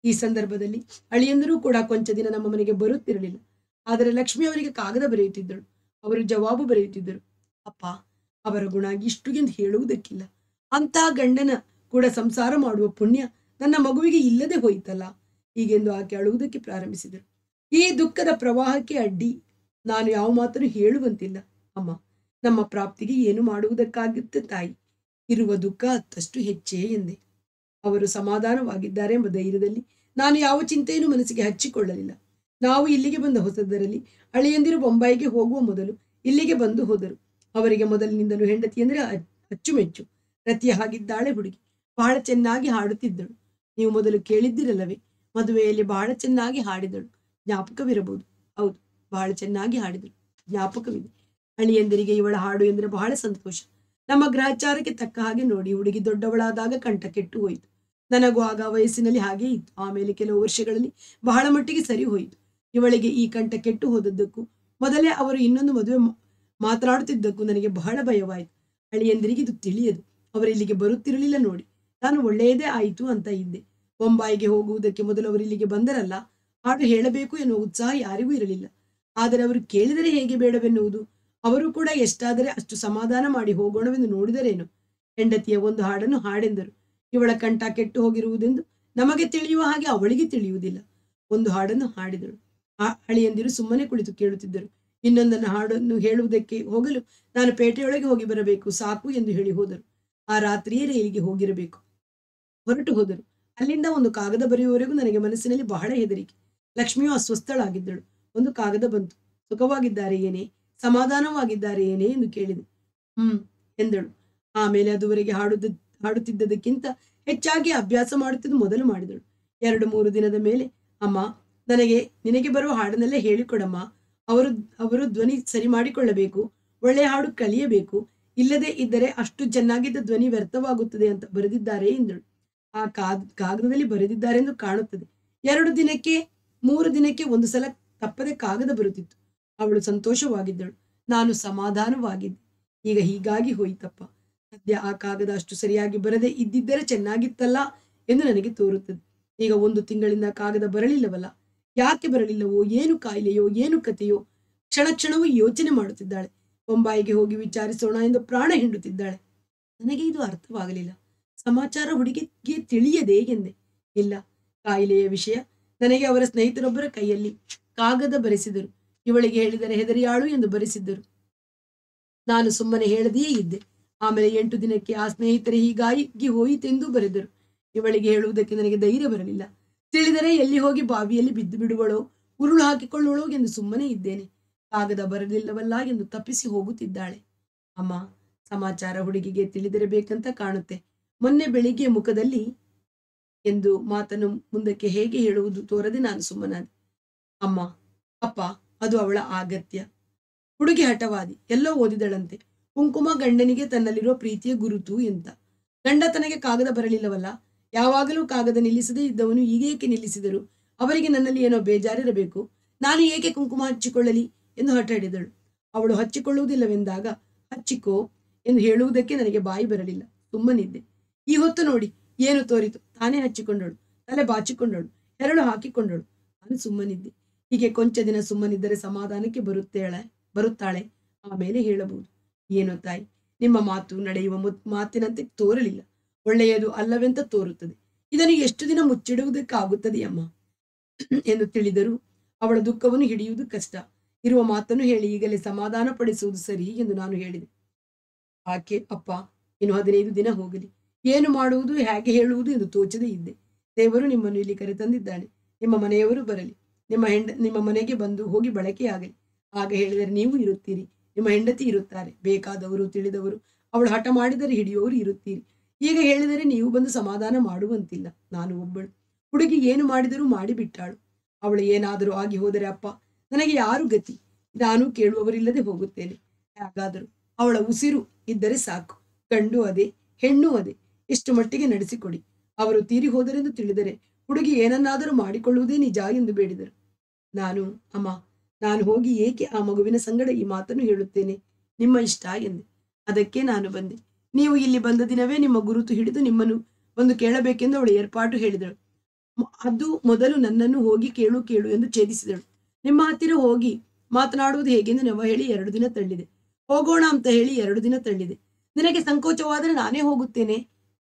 ಈ ಸಂದರ್ಭದಲ್ಲಿ ಅಳಿಯಂದರೂ ಕೂಡ ಕೊಂಚ ದಿನ ನಮ್ಮ ಮನೆಗೆ ಬರುತ್ತಿರಲಿಲ್ಲ ಆದರೆ ಲಕ್ಷ್ಮಿ ಅವರಿಗೆ ಕಾಗದ ಬರೆಯುತ್ತಿದ್ದಳು ಅವರು ಜವಾಬು ಬರೆಯುತ್ತಿದ್ದರು ಅಪ್ಪ ಅವರ ಗುಣ ಇಷ್ಟು ಎಂದು ಹೇಳುವುದಕ್ಕಿಲ್ಲ ಅಂತಹ ಗಂಡನ ಕೂಡ ಸಂಸಾರ ಮಾಡುವ ಪುಣ್ಯ ನನ್ನ ಮಗುವಿಗೆ ಇಲ್ಲದೆ ಹೋಯಿತಲ್ಲ ಹೀಗೆಂದು ಆಕೆ ಅಳುವುದಕ್ಕೆ ಪ್ರಾರಂಭಿಸಿದರು ಈ ದುಃಖದ ಪ್ರವಾಹಕ್ಕೆ ಅಡ್ಡಿ ನಾನು ಯಾವ ಮಾತನ್ನು ಹೇಳುವಂತಿಲ್ಲ ಅಮ್ಮ ನಮ್ಮ ಪ್ರಾಪ್ತಿಗೆ ಏನು ಮಾಡುವುದಕ್ಕಾಗುತ್ತೆ ತಾಯಿ ಇರುವ ದುಃಖ ಹತ್ತಷ್ಟು ಹೆಚ್ಚೇ ಎಂದೆ ಅವರು ಸಮಾಧಾನವಾಗಿದ್ದಾರೆ ಎಂಬ ಧೈರ್ಯದಲ್ಲಿ ನಾನು ಯಾವ ಚಿಂತೆಯನ್ನು ಮನಸ್ಸಿಗೆ ಹಚ್ಚಿಕೊಳ್ಳಲಿಲ್ಲ ನಾವು ಇಲ್ಲಿಗೆ ಬಂದ ಹೊಸದರಲ್ಲಿ ಅಳಿಯಂದಿರು ಬೊಂಬಾಯಿಗೆ ಹೋಗುವ ಮೊದಲು ಇಲ್ಲಿಗೆ ಬಂದು ಹೋದರು ಅವರಿಗೆ ಮೊದಲಿನಿಂದಲೂ ಹೆಂಡತಿ ಅಂದರೆ ಅ- ಅಚ್ಚುಮೆಚ್ಚು ರತಿಯ ಹಾಗಿದ್ದಾಳೆ ಹುಡುಗಿ ಬಹಳ ಚೆನ್ನಾಗಿ ಹಾಡುತ್ತಿದ್ದಳು ನೀವು ಮೊದಲು ಕೇಳಿದ್ದಿರಲ್ಲವೇ ಮದುವೆಯಲ್ಲಿ ಬಹಳ ಚೆನ್ನಾಗಿ ಹಾಡಿದಳು ಜ್ಞಾಪಕವಿರಬಹುದು ಹೌದು ಬಹಳ ಚೆನ್ನಾಗಿ ಹಾಡಿದಳು ಜ್ಞಾಪಕವಿದೆ ಅಳಿಯಂದಿರಿಗೆ ಇವಳ ಹಾಡು ಎಂದರೆ ಬಹಳ ಸಂತೋಷ ನಮ್ಮ ಗ್ರಹಚಾರಕ್ಕೆ ತಕ್ಕ ಹಾಗೆ ನೋಡಿ ಹುಡುಗಿ ದೊಡ್ಡವಳಾದಾಗ ಕಂಠ ಕೆಟ್ಟು ಹೋಯಿತು ನನಗೂ ಆಗ ವಯಸ್ಸಿನಲ್ಲಿ ಹಾಗೇ ಇತ್ತು ಆಮೇಲೆ ಕೆಲವು ವರ್ಷಗಳಲ್ಲಿ ಬಹಳ ಮಟ್ಟಿಗೆ ಸರಿ ಹೋಯಿತು ಇವಳಿಗೆ ಈ ಕಂಠ ಕೆಟ್ಟು ಹೋದದ್ದಕ್ಕೂ ಮೊದಲೇ ಅವರು ಇನ್ನೊಂದು ಮದುವೆ ಮಾ- ಮಾತನಾಡುತ್ತಿದ್ದಕ್ಕೂ ನನಗೆ ಬಹಳ ಭಯವಾಯಿತು ಅಳಿಯಂದಿರಿಗೆ ಇದು ತಿಳಿಯದು ಅವರು ಇಲ್ಲಿಗೆ ಬರುತ್ತಿರಲಿಲ್ಲ ನೋಡಿ ನಾನು ಒಳ್ಳೆಯದೇ ಆಯಿತು ಅಂತ ಇದ್ದೆ ಬೊಂಬಾಯಿಗೆ ಹೋಗುವುದಕ್ಕೆ ಮೊದಲು ಅವರು ಇಲ್ಲಿಗೆ ಬಂದರಲ್ಲ ಹಾಡು ಹೇಳಬೇಕು ಎನ್ನುವ ಉತ್ಸಾಹ ಯಾರಿಗೂ ಇರಲಿಲ್ಲ ಆದರೆ ಅವರು ಕೇಳಿದರೆ ಹೇಗೆ ಬೇಡವೆನ್ನುವುದು ಅವರು ಕೂಡ ಎಷ್ಟಾದರೆ ಅಷ್ಟು ಸಮಾಧಾನ ಮಾಡಿ ಹೋಗೋಣವೆಂದು ನೋಡಿದರೇನು ಹೆಂಡತಿಯ ಒಂದು ಹಾಡನ್ನು ಹಾಡೆಂದರು ಇವಳ ಕಂಠ ಕೆಟ್ಟು ಹೋಗಿರುವುದೆಂದು ನಮಗೆ ತಿಳಿಯುವ ಹಾಗೆ ಅವಳಿಗೆ ತಿಳಿಯುವುದಿಲ್ಲ ಒಂದು ಹಾಡನ್ನು ಹಾಡಿದಳು ಆ ಅಳಿಯಂದಿರು ಸುಮ್ಮನೆ ಕುಳಿತು ಕೇಳುತ್ತಿದ್ದರು ಇನ್ನೊಂದನ್ನು ಹಾಡನ್ನು ಹೇಳುವುದಕ್ಕೆ ಹೋಗಲು ನಾನು ಪೇಟೆಯೊಳಗೆ ಹೋಗಿ ಬರಬೇಕು ಸಾಕು ಎಂದು ಹೇಳಿ ಹೋದರು ಆ ರಾತ್ರಿಯೇ ರೈಲಿಗೆ ಹೋಗಿರಬೇಕು ಹೊರಟು ಹೋದರು ಅಲ್ಲಿಂದ ಒಂದು ಕಾಗದ ಬರೆಯುವವರೆಗೂ ನನಗೆ ಮನಸ್ಸಿನಲ್ಲಿ ಬಹಳ ಹೆದರಿಕೆ ಲಕ್ಷ್ಮಿಯು ಅಸ್ವಸ್ಥಳಾಗಿದ್ದಳು ಒಂದು ಕಾಗದ ಬಂತು ಸುಖವಾಗಿದ್ದಾರೆ ಏನೇ ಸಮಾಧಾನವಾಗಿದ್ದಾರೆ ಏನೇ ಎಂದು ಕೇಳಿದೆ ಹ್ಮ್ ಎಂದಳು ಆಮೇಲೆ ಅದುವರೆಗೆ ಹಾಡುದ ಹಾಡುತ್ತಿದ್ದದಕ್ಕಿಂತ ಹೆಚ್ಚಾಗಿ ಅಭ್ಯಾಸ ಮಾಡುತ್ತಿದ್ದು ಮೊದಲು ಮಾಡಿದಳು ಎರಡು ಮೂರು ದಿನದ ಮೇಲೆ ಅಮ್ಮ ನನಗೆ ನಿನಗೆ ಬರುವ ಹಾಡನ್ನೆಲ್ಲ ಹೇಳಿಕೊಡಮ್ಮ ಅವರು ಅವರು ಧ್ವನಿ ಸರಿ ಮಾಡಿಕೊಳ್ಳಬೇಕು ಒಳ್ಳೆಯ ಹಾಡು ಕಲಿಯಬೇಕು ಇಲ್ಲದೆ ಇದ್ದರೆ ಅಷ್ಟು ಚೆನ್ನಾಗಿದ್ದ ಧ್ವನಿ ವ್ಯರ್ಥವಾಗುತ್ತದೆ ಅಂತ ಬರೆದಿದ್ದಾರೆ ಎಂದಳು ಆ ಕಾಗ್ ಕಾಗದದಲ್ಲಿ ಬರೆದಿದ್ದಾರೆಂದು ಕಾಣುತ್ತದೆ ಎರಡು ದಿನಕ್ಕೆ ಮೂರು ದಿನಕ್ಕೆ ಒಂದು ಸಲ ತಪ್ಪದೆ ಕಾಗದ ಬರುತ್ತಿತ್ತು ಅವಳು ಸಂತೋಷವಾಗಿದ್ದಳು ನಾನು ಸಮಾಧಾನವಾಗಿದ್ದೆ ಈಗ ಹೀಗಾಗಿ ಹೋಯಿತಪ್ಪ ಸದ್ಯ ಆ ಕಾಗದ ಅಷ್ಟು ಸರಿಯಾಗಿ ಬರದೆ ಇದ್ದಿದ್ದರೆ ಚೆನ್ನಾಗಿತ್ತಲ್ಲ ಎಂದು ನನಗೆ ತೋರುತ್ತದೆ ಈಗ ಒಂದು ತಿಂಗಳಿಂದ ಕಾಗದ ಬರಲಿಲ್ಲವಲ್ಲ ಯಾಕೆ ಬರಲಿಲ್ಲವೋ ಏನು ಕಾಯಿಲೆಯೋ ಏನು ಕಥೆಯೋ ಕ್ಷಣ ಕ್ಷಣವೂ ಯೋಚನೆ ಮಾಡುತ್ತಿದ್ದಾಳೆ ಬೊಂಬಾಯಿಗೆ ಹೋಗಿ ವಿಚಾರಿಸೋಣ ಎಂದು ಪ್ರಾಣ ಹಿಂಡುತ್ತಿದ್ದಾಳೆ ನನಗೆ ಇದು ಅರ್ಥವಾಗಲಿಲ್ಲ ಸಮಾಚಾರ ಹುಡುಗಿಗೆ ತಿಳಿಯದೆ ಎಂದೆ ಇಲ್ಲ ಕಾಯಿಲೆಯ ವಿಷಯ ನನಗೆ ಅವರ ಸ್ನೇಹಿತರೊಬ್ಬರ ಕೈಯಲ್ಲಿ ಕಾಗದ ಬರೆಸಿದರು ಇವಳಿಗೆ ಹೇಳಿದರೆ ಹೆದರಿಯಾಳು ಎಂದು ಬರೆಸಿದ್ದರು ನಾನು ಸುಮ್ಮನೆ ಹೇಳದೆಯೇ ಇದ್ದೆ ಆಮೇಲೆ ಎಂಟು ದಿನಕ್ಕೆ ಆ ಸ್ನೇಹಿತರೆ ಹೀಗಾಗಿ ಹೋಯಿತೆಂದು ಬರೆದರು ಇವಳಿಗೆ ಹೇಳುವುದಕ್ಕೆ ನನಗೆ ಧೈರ್ಯ ಬರಲಿಲ್ಲ ತಿಳಿದರೆ ಎಲ್ಲಿ ಹೋಗಿ ಬಾವಿಯಲ್ಲಿ ಬಿದ್ದು ಬಿಡುವಳೋ ಉರುಳು ಹಾಕಿಕೊಳ್ಳುವಳೋ ಎಂದು ಸುಮ್ಮನೆ ಇದ್ದೇನೆ ಕಾಗದ ಬರಲಿಲ್ಲವಲ್ಲ ಎಂದು ತಪ್ಪಿಸಿ ಹೋಗುತ್ತಿದ್ದಾಳೆ ಅಮ್ಮ ಸಮಾಚಾರ ಹುಡುಗಿಗೆ ತಿಳಿದಿರಬೇಕಂತ ಕಾಣುತ್ತೆ ಮೊನ್ನೆ ಬೆಳಿಗ್ಗೆ ಮುಖದಲ್ಲಿ ಎಂದು ಮಾತನ್ನು ಮುಂದಕ್ಕೆ ಹೇಗೆ ಹೇಳುವುದು ತೋರದೆ ನಾನು ಸುಮ್ಮನಾದೆ ಅಮ್ಮ ಅಪ್ಪ ಅದು ಅವಳ ಆಗತ್ಯ ಹುಡುಗಿ ಹಠವಾದಿ ಎಲ್ಲೋ ಓದಿದಳಂತೆ ಕುಂಕುಮ ಗಂಡನಿಗೆ ತನ್ನಲ್ಲಿರುವ ಪ್ರೀತಿಯ ಗುರುತು ಎಂತ ಗಂಡ ತನಗೆ ಕಾಗದ ಬರಲಿಲ್ಲವಲ್ಲ ಯಾವಾಗಲೂ ಕಾಗದ ನಿಲ್ಲಿಸದೇ ಇದ್ದವನು ಈಗೇಕೆ ನಿಲ್ಲಿಸಿದರು ಅವರಿಗೆ ನನ್ನಲ್ಲಿ ಏನೋ ಬೇಜಾರಿರಬೇಕು ನಾನು ಏಕೆ ಕುಂಕುಮ ಹಚ್ಚಿಕೊಳ್ಳಲಿ ಎಂದು ಹಠ ಹಿಡಿದಳು ಅವಳು ಹಚ್ಚಿಕೊಳ್ಳುವುದಿಲ್ಲವೆಂದಾಗ ಹಚ್ಚಿಕೋ ಎಂದು ಹೇಳುವುದಕ್ಕೆ ನನಗೆ ಬಾಯಿ ಬರಲಿಲ್ಲ ಸುಮ್ಮನಿದ್ದೆ ಈ ಹೊತ್ತು ನೋಡಿ ಏನು ತೋರಿತು ತಾನೇ ಹಚ್ಚಿಕೊಂಡಳು ತಲೆ ಬಾಚಿಕೊಂಡಳು ಹೆರಳು ಹಾಕಿಕೊಂಡಳು ನಾನು ಸುಮ್ಮನಿದ್ದೆ ಹೀಗೆ ಕೊಂಚ ದಿನ ಸುಮ್ಮನಿದ್ದರೆ ಸಮಾಧಾನಕ್ಕೆ ಬರುತ್ತೇಳೆ ಬರುತ್ತಾಳೆ ಆಮೇಲೆ ಹೇಳಬಹುದು ಏನೋ ತಾಯಿ ನಿಮ್ಮ ಮಾತು ನಡೆಯುವ ಮುತ್- ಮಾತಿನಂತೆ ತೋರಲಿಲ್ಲ ಒಳ್ಳೆಯದು ಅಲ್ಲವೆಂತ ತೋರುತ್ತದೆ ಇದನ್ನು ಎಷ್ಟು ದಿನ ಮುಚ್ಚಿಡುವುದಕ್ಕಾಗುತ್ತದೆಯಮ್ಮ ಎಂದು ತಿಳಿದರೂ ಅವಳ ದುಃಖವನ್ನು ಹಿಡಿಯುವುದು ಕಷ್ಟ ಇರುವ ಮಾತನ್ನು ಹೇಳಿ ಈಗಲೇ ಸಮಾಧಾನ ಪಡಿಸುವುದು ಸರಿ ಎಂದು ನಾನು ಹೇಳಿದೆ ಆಕೆ ಅಪ್ಪ ಇನ್ನು ಹದಿನೈದು ದಿನ ಹೋಗಲಿ ಏನು ಮಾಡುವುದು ಹೇಗೆ ಹೇಳುವುದು ಎಂದು ತೋಚದೇ ಇದ್ದೆ ದೇವರು ನಿಮ್ಮನ್ನು ಇಲ್ಲಿ ಕರೆತಂದಿದ್ದಾನೆ ನಿಮ್ಮ ಮನೆಯವರು ಬರಲಿ ನಿಮ್ಮ ಹೆಂಡ ನಿಮ್ಮ ಮನೆಗೆ ಬಂದು ಹೋಗಿ ಬಳಕೆಯಾಗಲಿ ಆಗ ಹೇಳಿದರೆ ನೀವು ಇರುತ್ತೀರಿ ನಿಮ್ಮ ಹೆಂಡತಿ ಇರುತ್ತಾರೆ ಬೇಕಾದವರು ತಿಳಿದವರು ಅವಳು ಹಠ ಮಾಡಿದರೆ ಹಿಡಿಯುವವರು ಇರುತ್ತೀರಿ ಈಗ ಹೇಳಿದರೆ ನೀವು ಬಂದು ಸಮಾಧಾನ ಮಾಡುವಂತಿಲ್ಲ ನಾನು ಒಬ್ಬಳು ಹುಡುಗಿ ಏನು ಮಾಡಿದರೂ ಮಾಡಿಬಿಟ್ಟಾಳು ಅವಳು ಏನಾದರೂ ಆಗಿ ಹೋದರೆ ಅಪ್ಪ ನನಗೆ ಯಾರು ಗತಿ ನಾನು ಕೇಳುವವರಿಲ್ಲದೆ ಹೋಗುತ್ತೇನೆ ಹಾಗಾದರೂ ಅವಳ ಉಸಿರು ಇದ್ದರೆ ಸಾಕು ಗಂಡು ಅದೇ ಹೆಣ್ಣು ಅದೇ ಇಷ್ಟು ಮಟ್ಟಿಗೆ ನಡೆಸಿಕೊಡಿ ಅವರು ತೀರಿ ಹೋದರೆಂದು ತಿಳಿದರೆ ಹುಡುಗಿ ಏನನ್ನಾದರೂ ಮಾಡಿಕೊಳ್ಳುವುದೇ ನಿಜ ಎಂದು ಬೇಡಿದರು ನಾನು ಅಮ್ಮ ನಾನು ಹೋಗಿ ಏಕೆ ಆ ಮಗುವಿನ ಸಂಗಡ ಈ ಮಾತನ್ನು ಹೇಳುತ್ತೇನೆ ನಿಮ್ಮ ಇಷ್ಟ ಎಂದೆ ಅದಕ್ಕೆ ನಾನು ಬಂದೆ ನೀವು ಇಲ್ಲಿ ಬಂದ ದಿನವೇ ನಿಮ್ಮ ಗುರುತು ಹಿಡಿದು ನಿಮ್ಮನ್ನು ಬಂದು ಕೇಳಬೇಕೆಂದು ಅವಳು ಏರ್ಪಾಟು ಹೇಳಿದಳು ಮ- ಅದು ಮೊದಲು ನನ್ನನ್ನು ಹೋಗಿ ಕೇಳು ಕೇಳು ಎಂದು ಛೇದಿಸಿದಳು ನಿಮ್ಮ ಹತ್ತಿರ ಹೋಗಿ ಮಾತನಾಡುವುದು ಹೇಗೆಂದು ನೆವ ಹೇಳಿ ಎರಡು ದಿನ ತಳ್ಳಿದೆ ಹೋಗೋಣ ಅಂತ ಹೇಳಿ ಎರಡು ದಿನ ತಳ್ಳಿದೆ ನಿನಗೆ ಸಂಕೋಚವಾದರೆ ನಾನೇ ಹೋಗುತ್ತೇನೆ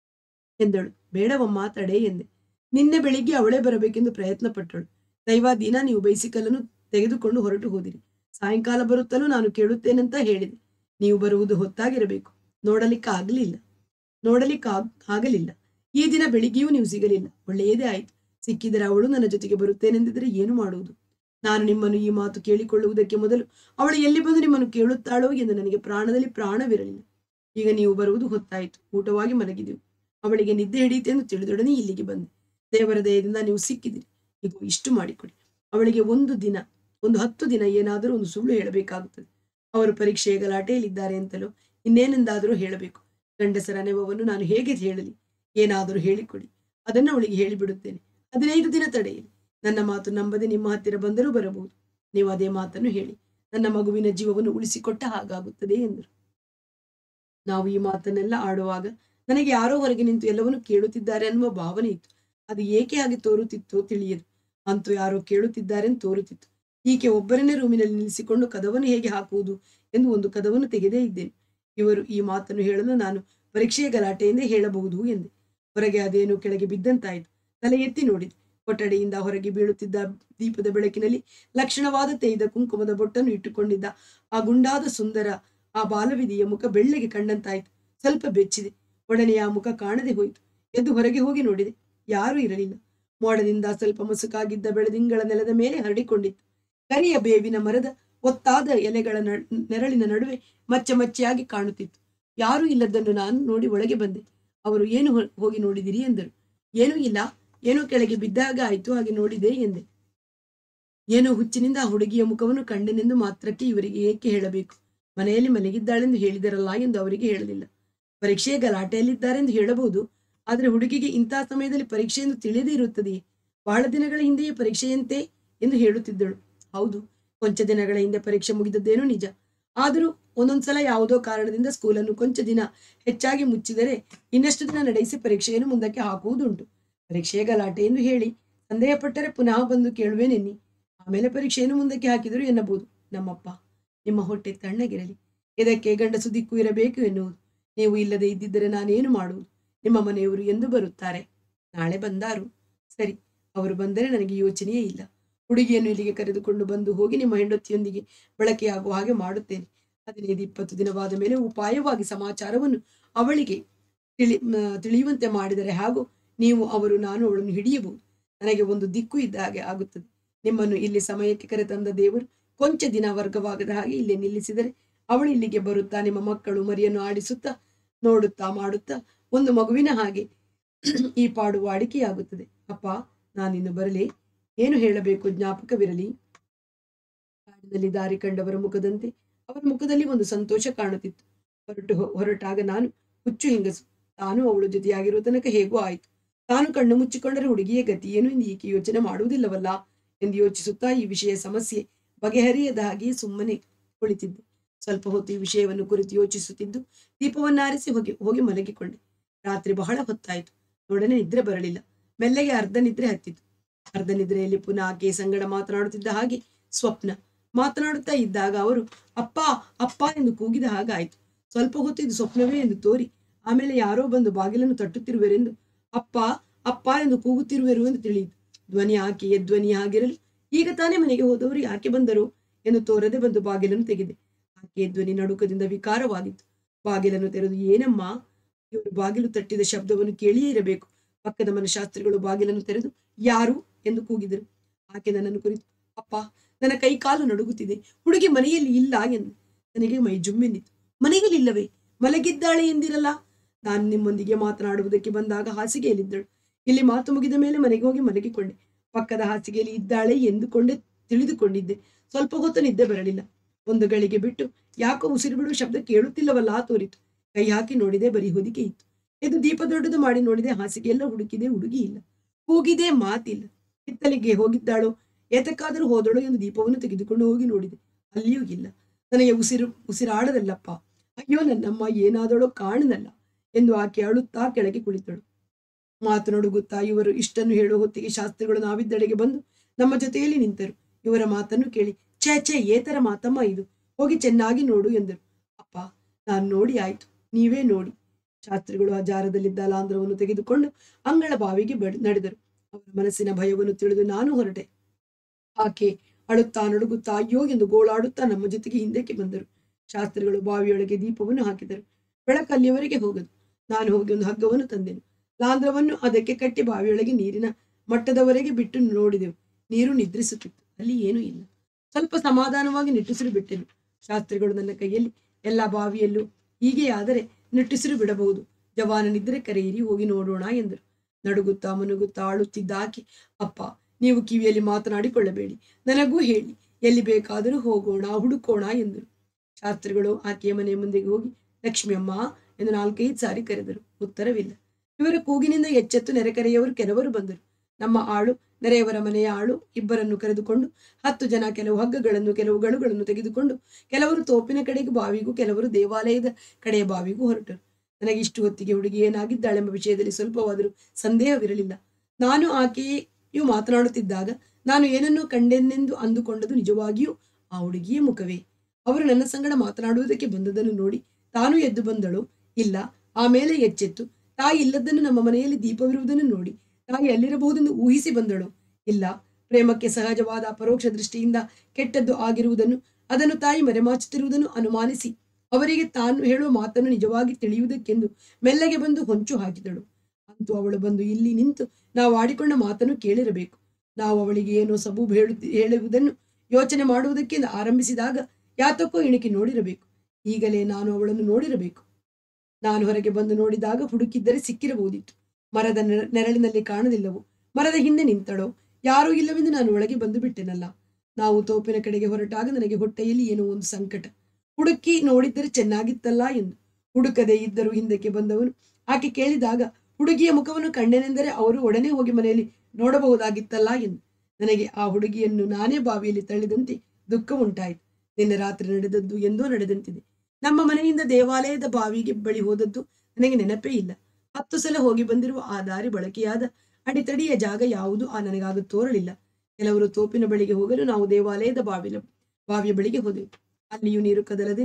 ಎಂದಳು ಬೇಡವಮ್ಮ ತಡೆ ಎಂದೆ ನಿನ್ನೆ ಬೆಳಿಗ್ಗೆ ಅವಳೇ ಬರಬೇಕೆಂದು ಪ್ರಯತ್ನ ಪಟ್ಟಳು ದೈವಾದೀನ ನೀವು ಬೈಸಿಕಲನ್ನು ತೆಗೆದುಕೊಂಡು ಹೊರಟು ಹೋದಿರಿ ಸಾಯಂಕಾಲ ಬರುತ್ತಲೂ ನಾನು ಕೇಳುತ್ತೇನಂತ ಹೇಳಿದೆ ನೀವು ಬರುವುದು ಹೊತ್ತಾಗಿರಬೇಕು ನೋಡಲಿಕ್ಕೆ ಆಗಲಿಲ್ಲ ನೋಡಲಿಕ್ಕೆ ಆಗ್- ಆಗಲಿಲ್ಲ ಈ ದಿನ ಬೆಳಿಗ್ಗೆಯೂ ನೀವು ಸಿಗಲಿಲ್ಲ ಒಳ್ಳೆಯದೇ ಆಯಿತು ಸಿಕ್ಕಿದರೆ ಅವಳು ನನ್ನ ಜೊತೆಗೆ ಬರುತ್ತೇನೆಂದಿದ್ರೆ ಏನು ಮಾಡುವುದು ನಾನು ನಿಮ್ಮನ್ನು ಈ ಮಾತು ಕೇಳಿಕೊಳ್ಳುವುದಕ್ಕೆ ಮೊದಲು ಅವಳು ಎಲ್ಲಿ ಬಂದು ನಿಮ್ಮನ್ನು ಕೇಳುತ್ತಾಳೋ ಎಂದು ನನಗೆ ಪ್ರಾಣದಲ್ಲಿ ಪ್ರಾಣವಿರಲಿಲ್ಲ ಈಗ ನೀವು ಬರುವುದು ಹೊತ್ತಾಯಿತು ಊಟವಾಗಿ ಮಲಗಿದೆವು ಅವಳಿಗೆ ನಿದ್ದೆ ಹಿಡಿಯಿತೆಂದು ತಿಳಿದೊಡನೆ ಇಲ್ಲಿಗೆ ಬಂದೆ ದೇವರ ದಯದಿಂದ ನೀವು ಸಿಕ್ಕಿದಿರಿ ಈಗ ಇಷ್ಟು ಮಾಡಿಕೊಡಿ ಅವಳಿಗೆ ಒಂದು ದಿನ ಒಂದು ಹತ್ತು ದಿನ ಏನಾದರೂ ಒಂದು ಸುಳ್ಳು ಹೇಳಬೇಕಾಗುತ್ತದೆ ಅವರು ಪರೀಕ್ಷೆಯ ಗಲಾಟೆಯಲ್ಲಿದ್ದಾರೆ ಅಂತಲೋ ಇನ್ನೇನೆಂದಾದರೂ ಹೇಳಬೇಕು ಗಂಡಸರ ನೆವವನ್ನು ನಾನು ಹೇಗೆ ಹೇಳಲಿ ಏನಾದರೂ ಹೇಳಿಕೊಡಿ ಅದನ್ನು ಅವಳಿಗೆ ಹೇಳಿಬಿಡುತ್ತೇನೆ ಹದಿನೈದು ದಿನ ತಡೆಯಿರಿ ನನ್ನ ಮಾತು ನಂಬದೆ ನಿಮ್ಮ ಹತ್ತಿರ ಬಂದರೂ ಬರಬಹುದು ನೀವು ಅದೇ ಮಾತನ್ನು ಹೇಳಿ ನನ್ನ ಮಗುವಿನ ಜೀವವನ್ನು ಉಳಿಸಿಕೊಟ್ಟ ಹಾಗಾಗುತ್ತದೆ ಎಂದರು ನಾವು ಈ ಮಾತನ್ನೆಲ್ಲ ಆಡುವಾಗ ನನಗೆ ಯಾರೋ ಹೊರಗೆ ನಿಂತು ಎಲ್ಲವನ್ನೂ ಕೇಳುತ್ತಿದ್ದಾರೆ ಅನ್ನುವ ಭಾವನೆ ಇತ್ತು ಅದು ಏಕೆ ಹಾಗೆ ತೋರುತ್ತಿತ್ತೋ ತಿಳಿಯದು ಅಂತೂ ಯಾರೋ ಕೇಳುತ್ತಿದ್ದಾರೆ ಎಂದು ತೋರುತ್ತಿತ್ತು ಈಕೆ ಒಬ್ಬರನ್ನೇ ರೂಮಿನಲ್ಲಿ ನಿಲ್ಲಿಸಿಕೊಂಡು ಕದವನ್ನು ಹೇಗೆ ಹಾಕುವುದು ಎಂದು ಒಂದು ಕದವನ್ನು ತೆಗೆದೇ ಇದ್ದೇನೆ ಇವರು ಈ ಮಾತನ್ನು ಹೇಳಲು ನಾನು ಪರೀಕ್ಷೆಯ ಗಲಾಟೆಯಿಂದ ಹೇಳಬಹುದು ಎಂದೆ ಹೊರಗೆ ಅದೇನು ಕೆಳಗೆ ಬಿದ್ದಂತಾಯಿತು ತಲೆ ಎತ್ತಿ ನೋಡಿದೆ ಕೊಠಡಿಯಿಂದ ಹೊರಗೆ ಬೀಳುತ್ತಿದ್ದ ದೀಪದ ಬೆಳಕಿನಲ್ಲಿ ಲಕ್ಷಣವಾದ ತೇಯ್ದ ಕುಂಕುಮದ ಬೊಟ್ಟನ್ನು ಇಟ್ಟುಕೊಂಡಿದ್ದ ಆ ಗುಂಡಾದ ಸುಂದರ ಆ ಬಾಲವಿಧಿಯ ಮುಖ ಬೆಳ್ಳಗೆ ಕಂಡಂತಾಯಿತು ಸ್ವಲ್ಪ ಬೆಚ್ಚಿದೆ ಒಡನೆ ಆ ಮುಖ ಕಾಣದೆ ಹೋಯಿತು ಎದ್ದು ಹೊರಗೆ ಹೋಗಿ ನೋಡಿದೆ ಯಾರೂ ಇರಲಿಲ್ಲ ಮೋಡದಿಂದ ಸ್ವಲ್ಪ ಮುಸುಕಾಗಿದ್ದ ಬೆಳದಿಂಗಳ ನೆಲದ ಮೇಲೆ ಹರಡಿಕೊಂಡಿತ್ತು ಕರಿಯ ಬೇವಿನ ಮರದ ಒತ್ತಾದ ಎಲೆಗಳ ನ- ನೆರಳಿನ ನಡುವೆ ಮಚ್ಚೆ ಮಚ್ಚೆಯಾಗಿ ಕಾಣುತ್ತಿತ್ತು ಯಾರೂ ಇಲ್ಲದನ್ನು ನಾನು ನೋಡಿ ಒಳಗೆ ಬಂದೆ ಅವರು ಏನು ಹೊ- ಹೋಗಿ ನೋಡಿದಿರಿ ಎಂದರು ಏನೂ ಇಲ್ಲ ಏನೋ ಕೆಳಗೆ ಬಿದ್ದಾಗ ಆಯ್ತು ಹಾಗೆ ನೋಡಿದೆ ಎಂದೆ ಏನೋ ಹುಚ್ಚಿನಿಂದ ಆ ಹುಡುಗಿಯ ಮುಖವನ್ನು ಕಂಡೆನೆಂದು ಮಾತ್ರಕ್ಕೆ ಇವರಿಗೆ ಏಕೆ ಹೇಳಬೇಕು ಮನೆಯಲ್ಲಿ ಮಲಗಿದ್ದಾಳೆಂದು ಹೇಳಿದರಲ್ಲ ಎಂದು ಅವರಿಗೆ ಹೇಳಲಿಲ್ಲ ಪರೀಕ್ಷೆಯ ಗಲಾಟೆಯಲ್ಲಿದ್ದಾರೆಂದು ಹೇಳಬಹುದು ಆದರೆ ಹುಡುಗಿಗೆ ಇಂತಹ ಸಮಯದಲ್ಲಿ ಪರೀಕ್ಷೆ ಎಂದು ತಿಳಿಯದೇ ಇರುತ್ತದೆಯೇ ಬಹಳ ದಿನಗಳ ಹಿಂದೆಯೇ ಪರೀಕ್ಷೆಯಂತೆ ಎಂದು ಹೇಳುತ್ತಿದ್ದಳು ಹೌದು ಕೊಂಚ ದಿನಗಳ ಹಿಂದೆ ಪರೀಕ್ಷೆ ಮುಗಿದದ್ದೇನೋ ನಿಜ ಆದರೂ ಒಂದೊಂದ್ಸಲ ಯಾವುದೋ ಕಾರಣದಿಂದ ಸ್ಕೂಲನ್ನು ಕೊಂಚ ದಿನ ಹೆಚ್ಚಾಗಿ ಮುಚ್ಚಿದರೆ ಇನ್ನಷ್ಟು ದಿನ ನಡೆಸಿ ಪರೀಕ್ಷೆಯನ್ನು ಮುಂದಕ್ಕೆ ಹಾಕುವುದುಂಟು ಪರೀಕ್ಷೆಯ ಗಲಾಟೆ ಎಂದು ಹೇಳಿ ಸಂದೇಹ ಪಟ್ಟರೆ ಪುನಃ ಬಂದು ಕೇಳುವೆನೆನ್ನಿ ಆಮೇಲೆ ಪರೀಕ್ಷೆಯನ್ನು ಮುಂದಕ್ಕೆ ಹಾಕಿದರು ಎನ್ನಬಹುದು ನಮ್ಮಪ್ಪ ನಿಮ್ಮ ಹೊಟ್ಟೆ ತಣ್ಣಗಿರಲಿ ಇದಕ್ಕೆ ಗಂಡಸು ದಿಕ್ಕು ಇರಬೇಕು ಎನ್ನುವುದು ನೀವು ಇಲ್ಲದೆ ಇದ್ದಿದ್ದರೆ ನಾನೇನು ಮಾಡುವುದು ನಿಮ್ಮ ಮನೆಯವರು ಎಂದು ಬರುತ್ತಾರೆ ನಾಳೆ ಬಂದಾರು ಸರಿ ಅವರು ಬಂದರೆ ನನಗೆ ಯೋಚನೆಯೇ ಇಲ್ಲ ಹುಡುಗಿಯನ್ನು ಇಲ್ಲಿಗೆ ಕರೆದುಕೊಂಡು ಬಂದು ಹೋಗಿ ನಿಮ್ಮ ಹೆಂಡತಿಯೊಂದಿಗೆ ಬಳಕೆಯಾಗುವ ಹಾಗೆ ಮಾಡುತ್ತೇನೆ ಹದಿನೈದು ಇಪ್ಪತ್ತು ದಿನವಾದ ಮೇಲೆ ಉಪಾಯವಾಗಿ ಸಮಾಚಾರವನ್ನು ಅವಳಿಗೆ ತಿಳಿ ಮ, ತಿಳಿಯುವಂತೆ ಮಾಡಿದರೆ ಹಾಗೂ ನೀವು ಅವರು ನಾನು ಅವಳನ್ನು ಹಿಡಿಯಬಹುದು ನನಗೆ ಒಂದು ದಿಕ್ಕು ಇದ್ದ ಹಾಗೆ ಆಗುತ್ತದೆ ನಿಮ್ಮನ್ನು ಇಲ್ಲಿ ಸಮಯಕ್ಕೆ ಕರೆತಂದ ದೇವರು ಕೊಂಚ ದಿನ ವರ್ಗವಾಗದ ಹಾಗೆ ಇಲ್ಲಿ ನಿಲ್ಲಿಸಿದರೆ ಅವಳು ಇಲ್ಲಿಗೆ ಬರುತ್ತಾ ನಿಮ್ಮ ಮಕ್ಕಳು ಮರಿಯನ್ನು ಆಡಿಸುತ್ತಾ ನೋಡುತ್ತಾ ಮಾಡುತ್ತಾ ಒಂದು ಮಗುವಿನ ಹಾಗೆ ಈ ಪಾಡು ವಾಡಿಕೆಯಾಗುತ್ತದೆ ಅಪ್ಪ ನಾನಿನ್ನು ಬರಲಿ ಏನು ಹೇಳಬೇಕು ಜ್ಞಾಪಕವಿರಲಿ ಕಾಡಿನಲ್ಲಿ ದಾರಿ ಕಂಡವರ ಮುಖದಂತೆ ಅವರ ಮುಖದಲ್ಲಿ ಒಂದು ಸಂತೋಷ ಕಾಣುತ್ತಿತ್ತು ಹೊರಟು ಹೊರಟಾಗ ನಾನು ಹುಚ್ಚು ಹೆಂಗಸು ತಾನು ಅವಳ ಜೊತೆಯಾಗಿರುವ ತನಕ ಹೇಗೋ ಆಯಿತು ತಾನು ಕಣ್ಣು ಮುಚ್ಚಿಕೊಂಡರೆ ಹುಡುಗಿಯ ಗತಿ ಏನು ಎಂದು ಈಕೆ ಯೋಚನೆ ಮಾಡುವುದಿಲ್ಲವಲ್ಲ ಎಂದು ಯೋಚಿಸುತ್ತಾ ಈ ವಿಷಯ ಸಮಸ್ಯೆ ಬಗೆಹರಿಯದ ಹಾಗೆ ಸುಮ್ಮನೆ ಕುಳಿತಿದ್ದೆ ಸ್ವಲ್ಪ ಹೊತ್ತು ಈ ವಿಷಯವನ್ನು ಕುರಿತು ಯೋಚಿಸುತ್ತಿದ್ದು ದೀಪವನ್ನಾರಿಸಿ ಹೋಗಿ ಹೋಗಿ ಮಲಗಿಕೊಂಡೆ ರಾತ್ರಿ ಬಹಳ ಹೊತ್ತಾಯಿತು ನೋಡನೆ ನಿದ್ರೆ ಬರಲಿಲ್ಲ ಮೆಲ್ಲಗೆ ಅರ್ಧ ನಿದ್ರೆ ಹತ್ತಿತು ಅರ್ಧ ನಿದ್ರೆಯಲ್ಲಿ ಪುನಃ ಆಕೆ ಸಂಗಡ ಮಾತನಾಡುತ್ತಿದ್ದ ಹಾಗೆ ಸ್ವಪ್ನ ಮಾತನಾಡುತ್ತಾ ಇದ್ದಾಗ ಅವರು ಅಪ್ಪ ಅಪ್ಪ ಎಂದು ಕೂಗಿದ ಹಾಗಾಯಿತು ಸ್ವಲ್ಪ ಹೊತ್ತು ಇದು ಸ್ವಪ್ನವೇ ಎಂದು ತೋರಿ ಆಮೇಲೆ ಯಾರೋ ಬಂದು ಬಾಗಿಲನ್ನು ತಟ್ಟುತ್ತಿರುವರೆಂದು ಅಪ್ಪ ಅಪ್ಪ ಎಂದು ಕೂಗುತ್ತಿರುವರು ಎಂದು ತಿಳಿಯಿತು ಧ್ವನಿ ಆಕೆಯ ಧ್ವನಿ ಆಗಿರಲು ಈಗ ತಾನೇ ಮನೆಗೆ ಹೋದವರು ಯಾಕೆ ಬಂದರು ಎಂದು ತೋರದೆ ಬಂದು ಬಾಗಿಲನ್ನು ತೆಗೆದೆ ಆಕೆಯ ಧ್ವನಿ ನಡುಕದಿಂದ ವಿಕಾರವಾಗಿತ್ತು ಬಾಗಿಲನ್ನು ತೆರೆದು ಏನಮ್ಮ ಇವರು ಬಾಗಿಲು ತಟ್ಟಿದ ಶಬ್ದವನ್ನು ಕೇಳಿಯೇ ಇರಬೇಕು ಪಕ್ಕದ ಮನಶಾಸ್ತ್ರಿಗಳು ಬಾಗಿಲನ್ನು ತೆರೆದು ಯಾರು ಎಂದು ಕೂಗಿದರು ಆಕೆ ನನ್ನನ್ನು ಕುರಿತು ಅಪ್ಪ ನನ್ನ ಕೈ ಕಾಲು ನಡುಗುತ್ತಿದೆ ಹುಡುಗಿ ಮನೆಯಲ್ಲಿ ಇಲ್ಲ ಎಂದು ನನಗೆ ಮೈ ಜುಮ್ಮೆನ್ನಿತು ಮನೆಯಲ್ಲಿಲ್ಲವೇ ಮಲಗಿದ್ದಾಳೆ ಎಂದಿರಲ್ಲ ನಾನು ನಿಮ್ಮೊಂದಿಗೆ ಮಾತನಾಡುವುದಕ್ಕೆ ಬಂದಾಗ ಹಾಸಿಗೆಯಲ್ಲಿದ್ದಳು ಇಲ್ಲಿ ಮಾತು ಮುಗಿದ ಮೇಲೆ ಮನೆಗೆ ಹೋಗಿ ಮಲಗಿಕೊಂಡೆ ಪಕ್ಕದ ಹಾಸಿಗೆಯಲ್ಲಿ ಇದ್ದಾಳೆ ಎಂದುಕೊಂಡೆ ತಿಳಿದುಕೊಂಡಿದ್ದೆ ಸ್ವಲ್ಪ ಹೊತ್ತು ನಿದ್ದೆ ಬರಲಿಲ್ಲ ಒಂದು ಗಳಿಗೆ ಬಿಟ್ಟು ಯಾಕೋ ಉಸಿರು ಬಿಡುವ ಶಬ್ದ ಕೇಳುತ್ತಿಲ್ಲವಲ್ಲ ತೋರಿತು ಕೈ ಹಾಕಿ ನೋಡಿದೆ ಬರೀ ಹೊದಿಕೆ ಇತ್ತು ಇದು ದೀಪ ದೊಡ್ಡದು ಮಾಡಿ ನೋಡಿದೆ ಹಾಸಿಗೆ ಎಲ್ಲ ಹುಡುಕಿದೆ ಹುಡುಗಿ ಇಲ್ಲ ಕೂಗಿದೆ ಮಾತಿಲ್ಲ ಹಿತ್ತಲಿಗೆ ಹೋಗಿದ್ದಾಳೋ ಏತಕ್ಕಾದರೂ ಹೋದಳು ಎಂದು ದೀಪವನ್ನು ತೆಗೆದುಕೊಂಡು ಹೋಗಿ ನೋಡಿದೆ ಅಲ್ಲಿಯೂ ಇಲ್ಲ ನನಗೆ ಉಸಿರು ಉಸಿರಾಡದಲ್ಲಪ್ಪ ಅಯ್ಯೋ ನನ್ನಮ್ಮ ಏನಾದಳೋ ಕಾಣನಲ್ಲ ಎಂದು ಆಕೆ ಅಳುತ್ತಾ ಕೆಳಗೆ ಕುಳಿತಳು ಮಾತನಾಡುಗುತ್ತಾ ಇವರು ಇಷ್ಟನ್ನು ಹೇಳುವ ಹೊತ್ತಿಗೆ ಶಾಸ್ತ್ರಿಗಳು ನಾವಿದ್ದೆಡೆಗೆ ಬಂದು ನಮ್ಮ ಜೊತೆಯಲ್ಲಿ ನಿಂತರು ಇವರ ಮಾತನ್ನು ಕೇಳಿ ಛೇ ಛೇ ಏತರ ಮಾತಮ್ಮ ಇದು ಹೋಗಿ ಚೆನ್ನಾಗಿ ನೋಡು ಎಂದರು ಅಪ್ಪ ನಾನು ನೋಡಿ ಆಯ್ತು ನೀವೇ ನೋಡಿ ಶಾಸ್ತ್ರಿಗಳು ಆ ಜಾರದಲ್ಲಿದ್ದ ಲಾಂಧ್ರವನ್ನು ತೆಗೆದುಕೊಂಡು ಅಂಗಳ ಬಾವಿಗೆ ಬಡ್ ನಡೆದರು ಅವರ ಮನಸ್ಸಿನ ಭಯವನ್ನು ತಿಳಿದು ನಾನು ಹೊರಟೆ ಆಕೆ ಅಳುತ್ತಾ ನಡುಗುತ್ತಾ ಅಯ್ಯೋ ಎಂದು ಗೋಳಾಡುತ್ತಾ ನಮ್ಮ ಜೊತೆಗೆ ಹಿಂದಕ್ಕೆ ಬಂದರು ಶಾಸ್ತ್ರಿಗಳು ಬಾವಿಯೊಳಗೆ ದೀಪವನ್ನು ಹಾಕಿದರು ಬೆಳಕು ಅಲ್ಲಿಯವರೆಗೆ ಹೋಗದು ನಾನು ಹೋಗಿ ಒಂದು ಹಗ್ಗವನ್ನು ತಂದೆನು ಲಾಂಧ್ರವನ್ನು ಅದಕ್ಕೆ ಕಟ್ಟಿ ಬಾವಿಯೊಳಗೆ ನೀರಿನ ಮಟ್ಟದವರೆಗೆ ಬಿಟ್ಟು ನೋಡಿದೆವು ನೀರು ನಿದ್ರಿಸುತ್ತಿತ್ತು ಅಲ್ಲಿ ಏನೂ ಇಲ್ಲ ಸ್ವಲ್ಪ ಸಮಾಧಾನವಾಗಿ ನಿಟ್ಟುಸಿರು ಬಿಟ್ಟೆನು ಶಾಸ್ತ್ರಿಗಳು ನನ್ನ ಕೈಯಲ್ಲಿ ಎಲ್ಲ ಬಾವಿಯಲ್ಲೂ ಹೀಗೆ ಆದರೆ ನಿಟ್ಟುಸಿರು ಬಿಡಬಹುದು ಜವಾನನಿದ್ದರೆ ಕರೆಯಿರಿ ಹೋಗಿ ನೋಡೋಣ ಎಂದರು ನಡುಗುತ್ತಾ ಮನುಗುತ್ತಾ ಆಳುತ್ತಿದ್ದ ಆಕೆ ಅಪ್ಪ ನೀವು ಕಿವಿಯಲ್ಲಿ ಮಾತನಾಡಿಕೊಳ್ಳಬೇಡಿ ನನಗೂ ಹೇಳಿ ಎಲ್ಲಿ ಬೇಕಾದರೂ ಹೋಗೋಣ ಹುಡುಕೋಣ ಎಂದರು ಶಾಸ್ತ್ರಿಗಳು ಆಕೆಯ ಮನೆಯ ಮುಂದೆಗೆ ಹೋಗಿ ಲಕ್ಷ್ಮಿ ಅಮ್ಮ ಎಂದು ನಾಲ್ಕೈದು ಸಾರಿ ಕರೆದರು ಉತ್ತರವಿಲ್ಲ ಇವರ ಕೂಗಿನಿಂದ ಎಚ್ಚೆತ್ತು ನೆರೆಕರೆಯವರು ಕೆಲವರು ಬಂದರು ನಮ್ಮ ಆಳು ನೆರೆಯವರ ಮನೆಯ ಆಳು ಇಬ್ಬರನ್ನು ಕರೆದುಕೊಂಡು ಹತ್ತು ಜನ ಕೆಲವು ಹಗ್ಗಗಳನ್ನು ಕೆಲವು ಗಳುಗಳನ್ನು ತೆಗೆದುಕೊಂಡು ಕೆಲವರು ತೋಪಿನ ಕಡೆಗೆ ಬಾವಿಗೂ ಕೆಲವರು ದೇವಾಲಯದ ಕಡೆಯ ಬಾವಿಗೂ ಹೊರಟರು ನನಗೆ ಇಷ್ಟು ಹೊತ್ತಿಗೆ ಹುಡುಗಿ ಏನಾಗಿದ್ದಾಳೆಂಬ ವಿಷಯದಲ್ಲಿ ಸ್ವಲ್ಪವಾದರೂ ಸಂದೇಹವಿರಲಿಲ್ಲ ನಾನು ಆಕೆಯು ಮಾತನಾಡುತ್ತಿದ್ದಾಗ ನಾನು ಏನನ್ನೋ ಕಂಡೆನೆಂದು ಅಂದುಕೊಂಡದು ನಿಜವಾಗಿಯೂ ಆ ಹುಡುಗಿಯ ಮುಖವೇ ಅವರು ನನ್ನ ಸಂಗಡ ಮಾತನಾಡುವುದಕ್ಕೆ ಬಂದದನ್ನು ನೋಡಿ ತಾನು ಎದ್ದು ಬಂದಳು ಇಲ್ಲ ಆಮೇಲೆ ಎಚ್ಚೆತ್ತು ತಾಯಿ ಇಲ್ಲದನ್ನು ನಮ್ಮ ಮನೆಯಲ್ಲಿ ದೀಪವಿರುವುದನ್ನು ನೋಡಿ ತಾಯಿ ಅಲ್ಲಿರಬಹುದೆಂದು ಊಹಿಸಿ ಬಂದಳು ಇಲ್ಲ ಪ್ರೇಮಕ್ಕೆ ಸಹಜವಾದ ಅಪರೋಕ್ಷ ದೃಷ್ಟಿಯಿಂದ ಕೆಟ್ಟದ್ದು ಆಗಿರುವುದನ್ನು ಅದನ್ನು ತಾಯಿ ಮರೆಮಾಚುತ್ತಿರುವುದನ್ನು ಅನುಮಾನಿಸಿ ಅವರಿಗೆ ತಾನು ಹೇಳುವ ಮಾತನ್ನು ನಿಜವಾಗಿ ತಿಳಿಯುವುದಕ್ಕೆಂದು ಮೆಲ್ಲಗೆ ಬಂದು ಹೊಂಚು ಹಾಕಿದಳು ಅಂತೂ ಅವಳು ಬಂದು ಇಲ್ಲಿ ನಿಂತು ನಾವು ಆಡಿಕೊಂಡ ಮಾತನ್ನು ಕೇಳಿರಬೇಕು ನಾವು ಅವಳಿಗೆ ಏನೋ ಸಬೂಬು ಹೇಳು ಹೇಳುವುದನ್ನು ಯೋಚನೆ ಮಾಡುವುದಕ್ಕೆ ಆರಂಭಿಸಿದಾಗ ಯಾತಕ್ಕೋ ಇಣುಕಿ ನೋಡಿರಬೇಕು ಈಗಲೇ ನಾನು ಅವಳನ್ನು ನೋಡಿರಬೇಕು ನಾನು ಹೊರಗೆ ಬಂದು ನೋಡಿದಾಗ ಹುಡುಕಿದ್ದರೆ ಸಿಕ್ಕಿರಬಹುದಿತ್ತು ಮರದ ನೆರ- ನೆರಳಿನಲ್ಲಿ ಕಾಣಲಿಲ್ಲವು ಮರದ ಹಿಂದೆ ನಿಂತಳೋ ಯಾರೂ ಇಲ್ಲವೆಂದು ನಾನು ಒಳಗೆ ಬಂದು ಬಿಟ್ಟೆನಲ್ಲ ನಾವು ತೋಪಿನ ಕಡೆಗೆ ಹೊರಟಾಗ ನನಗೆ ಹೊಟ್ಟೆಯಲ್ಲಿ ಏನೋ ಒಂದು ಸಂಕಟ ಹುಡುಕಿ ನೋಡಿದ್ದರೆ ಚೆನ್ನಾಗಿತ್ತಲ್ಲ ಎಂದು ಹುಡುಕದೆ ಇದ್ದರೂ ಹಿಂದಕ್ಕೆ ಬಂದವನು ಆಕೆ ಕೇಳಿದಾಗ ಹುಡುಗಿಯ ಮುಖವನ್ನು ಕಂಡೆನೆಂದರೆ ಅವರು ಒಡನೆ ಹೋಗಿ ಮನೆಯಲ್ಲಿ ನೋಡಬಹುದಾಗಿತ್ತಲ್ಲ ಎಂದು ನನಗೆ ಆ ಹುಡುಗಿಯನ್ನು ನಾನೇ ಬಾವಿಯಲ್ಲಿ ತಳ್ಳಿದಂತೆ ದುಃಖ ಉಂಟಾಯಿತು ನಿನ್ನೆ ರಾತ್ರಿ ನಡೆದದ್ದು ಎಂದೋ ನಡೆದಂತಿದೆ ನಮ್ಮ ಮನೆಯಿಂದ ದೇವಾಲಯದ ಬಾವಿಗೆ ಬಳಿ ಹೋದದ್ದು ನನಗೆ ನೆನಪೇ ಇಲ್ಲ ಹತ್ತು ಸಲ ಹೋಗಿ ಬಂದಿರುವ ಆ ದಾರಿ ಬಳಕೆಯಾದ ಅಡಿತಡಿಯ ಜಾಗ ಯಾವುದು ಆ ನನಗಾಗ ತೋರಲಿಲ್ಲ ಕೆಲವರು ತೋಪಿನ ಬಳಿಗೆ ಹೋಗಲು ನಾವು ದೇವಾಲಯದ ಬಾವಿಲ ಬಾವಿಯ ಬಳಿಗೆ ಹೋದೆವು ಅಲ್ಲಿಯೂ ನೀರು ಕದಲದೆ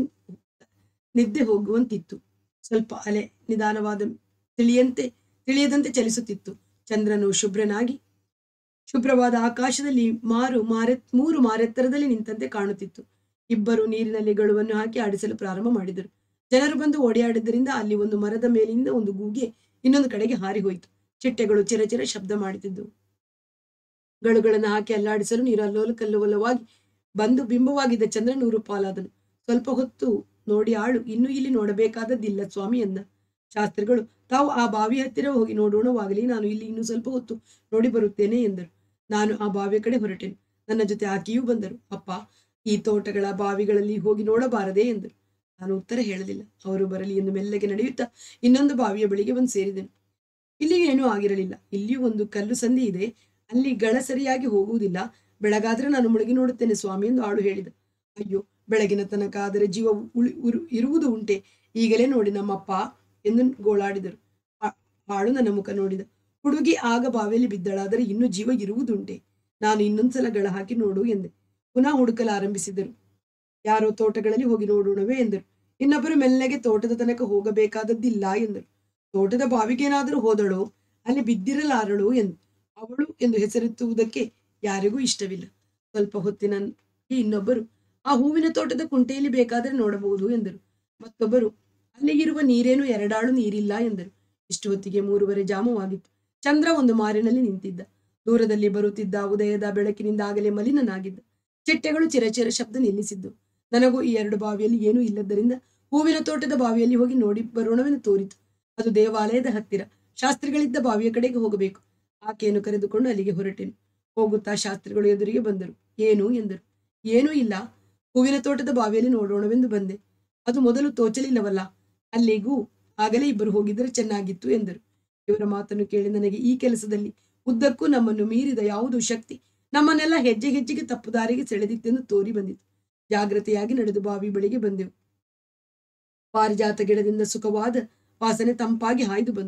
ನಿದ್ದೆ ಹೋಗುವಂತಿತ್ತು ಸ್ವಲ್ಪ ಅಲೆ ನಿಧಾನವಾದ ತಿಳಿಯಂತೆ ತಿಳಿಯದಂತೆ ಚಲಿಸುತ್ತಿತ್ತು ಚಂದ್ರನು ಶುಭ್ರನಾಗಿ ಶುಭ್ರವಾದ ಆಕಾಶದಲ್ಲಿ ಮಾರು ಮಾರೆ ಮೂರು ಮಾರೆತ್ತರದಲ್ಲಿ ನಿಂತಂತೆ ಕಾಣುತ್ತಿತ್ತು ಇಬ್ಬರು ನೀರಿನಲ್ಲಿ ಗಳುವನ್ನು ಹಾಕಿ ಆಡಿಸಲು ಪ್ರಾರಂಭ ಮಾಡಿದರು ಜನರು ಬಂದು ಓಡಿಯಾಡಿದ್ದರಿಂದ ಅಲ್ಲಿ ಒಂದು ಮರದ ಮೇಲಿಂದ ಒಂದು ಗೂಗೆ ಇನ್ನೊಂದು ಕಡೆಗೆ ಹಾರಿ ಹೋಯಿತು ಚಿಟ್ಟೆಗಳು ಚಿರಚಿರ ಶಬ್ದ ಮಾಡುತ್ತಿದ್ದವು ಗಳುಗಳನ್ನು ಹಾಕಿ ಅಲ್ಲಾಡಿಸಲು ನೀರು ಅಲ್ಲೋಲ ಕಲ್ಲೋಲವಾಗಿ ಬಂದು ಬಿಂಬವಾಗಿದ್ದ ಚಂದ್ರ ನೂರು ಪಾಲಾದನು ಸ್ವಲ್ಪ ಹೊತ್ತು ನೋಡಿ ಆಳು ಇನ್ನು ಇಲ್ಲಿ ನೋಡಬೇಕಾದದ್ದಿಲ್ಲ ಸ್ವಾಮಿ ಎಂದ ಶಾಸ್ತ್ರಿಗಳು ತಾವು ಆ ಬಾವಿ ಹತ್ತಿರ ಹೋಗಿ ನೋಡೋಣವಾಗಲಿ ನಾನು ಇಲ್ಲಿ ಇನ್ನು ಸ್ವಲ್ಪ ಹೊತ್ತು ನೋಡಿ ಬರುತ್ತೇನೆ ಎಂದರು ನಾನು ಆ ಬಾವಿಯ ಕಡೆ ಹೊರಟೆನು ನನ್ನ ಜೊತೆ ಆಕೆಯೂ ಬಂದರು ಅಪ್ಪ ಈ ತೋಟಗಳ ಬಾವಿಗಳಲ್ಲಿ ಹೋಗಿ ನೋಡಬಾರದೆ ಎಂದರು ನಾನು ಉತ್ತರ ಹೇಳಲಿಲ್ಲ ಅವರು ಬರಲಿ ಎಂದು ಮೆಲ್ಲಗೆ ನಡೆಯುತ್ತಾ ಇನ್ನೊಂದು ಬಾವಿಯ ಬಳಿಗೆ ಬಂದು ಸೇರಿದೆನು ಇಲ್ಲಿ ಏನೂ ಆಗಿರಲಿಲ್ಲ ಇಲ್ಲಿಯೂ ಒಂದು ಕಲ್ಲು ಸಂಧಿ ಇದೆ ಅಲ್ಲಿ ಗಳ ಸರಿಯಾಗಿ ಹೋಗುವುದಿಲ್ಲ ಬೆಳಗಾದ್ರೆ ನಾನು ಮುಳುಗಿ ನೋಡುತ್ತೇನೆ ಸ್ವಾಮಿ ಎಂದು ಆಳು ಹೇಳಿದ ಅಯ್ಯೋ ಬೆಳಗಿನ ತನಕ ಆದರೆ ಜೀವ ಉಳಿ ಉರು ಇರುವುದು ಉಂಟೆ ಈಗಲೇ ನೋಡಿ ನಮ್ಮಪ್ಪ ಎಂದು ಗೋಳಾಡಿದರು ಆ- ಆಳು ನನ್ನ ಮುಖ ನೋಡಿದ ಹುಡುಗಿ ಆಗ ಬಾವಿಯಲ್ಲಿ ಬಿದ್ದಳಾದರೆ ಇನ್ನೂ ಜೀವ ಇರುವುದುಂಟೆ ನಾನು ಇನ್ನೊಂದ್ಸಲ ಗಳ ಹಾಕಿ ನೋಡು ಎಂದೆ ಪುನಃ ಹುಡುಕಲು ಆರಂಭಿಸಿದರು ಯಾರೋ ತೋಟಗಳಲ್ಲಿ ಹೋಗಿ ನೋಡೋಣವೇ ಎಂದರು ಇನ್ನೊಬ್ಬರು ಮೆಲ್ಲಗೆ ತೋಟದ ತನಕ ಹೋಗಬೇಕಾದದ್ದಿಲ್ಲ ಎಂದರು ತೋಟದ ಬಾವಿಗೇನಾದರೂ ಹೋದಳೋ ಅಲ್ಲಿ ಬಿದ್ದಿರಲಾರಳು ಎಂದು ಅವಳು ಎಂದು ಹೆಸರೆತ್ತುವುದಕ್ಕೆ ಯಾರಿಗೂ ಇಷ್ಟವಿಲ್ಲ ಸ್ವಲ್ಪ ಹೊತ್ತಿನ ಇನ್ನೊಬ್ಬರು ಆ ಹೂವಿನ ತೋಟದ ಕುಂಟೆಯಲ್ಲಿ ಬೇಕಾದರೆ ನೋಡಬಹುದು ಎಂದರು ಮತ್ತೊಬ್ಬರು ಅಲ್ಲಿ ಇರುವ ನೀರೇನು ಎರಡಾಳು ನೀರಿಲ್ಲ ಎಂದರು ಇಷ್ಟು ಹೊತ್ತಿಗೆ ಮೂರುವರೆ ಜಾಮವಾಗಿತ್ತು ಚಂದ್ರ ಒಂದು ಮಾರಿನಲ್ಲಿ ನಿಂತಿದ್ದ ದೂರದಲ್ಲಿ ಬರುತ್ತಿದ್ದ ಉದಯದ ಬೆಳಕಿನಿಂದ ಆಗಲೇ ಮಲಿನನಾಗಿದ್ದ ಚಿಟ್ಟೆಗಳು ಚಿರಚಿರ ಶಬ್ದ ನಿಲ್ಲಿಸಿದ್ದು ನನಗೂ ಈ ಎರಡು ಬಾವಿಯಲ್ಲಿ ಏನೂ ಇಲ್ಲದ್ದರಿಂದ ಹೂವಿನ ತೋಟದ ಬಾವಿಯಲ್ಲಿ ಹೋಗಿ ನೋಡಿ ಬರೋಣವೆಂದು ತೋರಿತು ಅದು ದೇವಾಲಯದ ಹತ್ತಿರ ಶಾಸ್ತ್ರಿಗಳಿದ್ದ ಬಾವಿಯ ಕಡೆಗೆ ಹೋಗಬೇಕು ಆಕೆಯನ್ನು ಕರೆದುಕೊಂಡು ಅಲ್ಲಿಗೆ ಹೊರಟೆನು ಹೋಗುತ್ತಾ ಶಾಸ್ತ್ರಿಗಳು ಎದುರಿಗೆ ಬಂದರು ಏನು ಎಂದರು ಏನೂ ಇಲ್ಲ ಹೂವಿನ ತೋಟದ ಬಾವಿಯಲ್ಲಿ ನೋಡೋಣವೆಂದು ಬಂದೆ ಅದು ಮೊದಲು ತೋಚಲಿಲ್ಲವಲ್ಲ ಅಲ್ಲಿಗೂ ಆಗಲೇ ಇಬ್ಬರು ಹೋಗಿದ್ದರೆ ಚೆನ್ನಾಗಿತ್ತು ಎಂದರು ಇವರ ಮಾತನ್ನು ಕೇಳಿ ನನಗೆ ಈ ಕೆಲಸದಲ್ಲಿ ಉದ್ದಕ್ಕೂ ನಮ್ಮನ್ನು ಮೀರಿದ ಯಾವುದೋ ಶಕ್ತಿ ನಮ್ಮನ್ನೆಲ್ಲ ಹೆಜ್ಜೆ ಹೆಜ್ಜೆಗೆ ತಪ್ಪು ದಾರಿಗೆ ಸೆಳೆದಿತ್ತೆಂದು ತೋರಿ ಬಂದಿತು ಜಾಗ್ರತೆಯಾಗಿ ನಡೆದು ಬಾವಿ ಬಳಿಗೆ ಬಂದೆವು ಪಾರಿಜಾತ ಗಿಡದಿಂದ ಸುಖವಾದ ವಾಸನೆ ತಂಪಾಗಿ ಹಾಯ್ದು ಬಂತು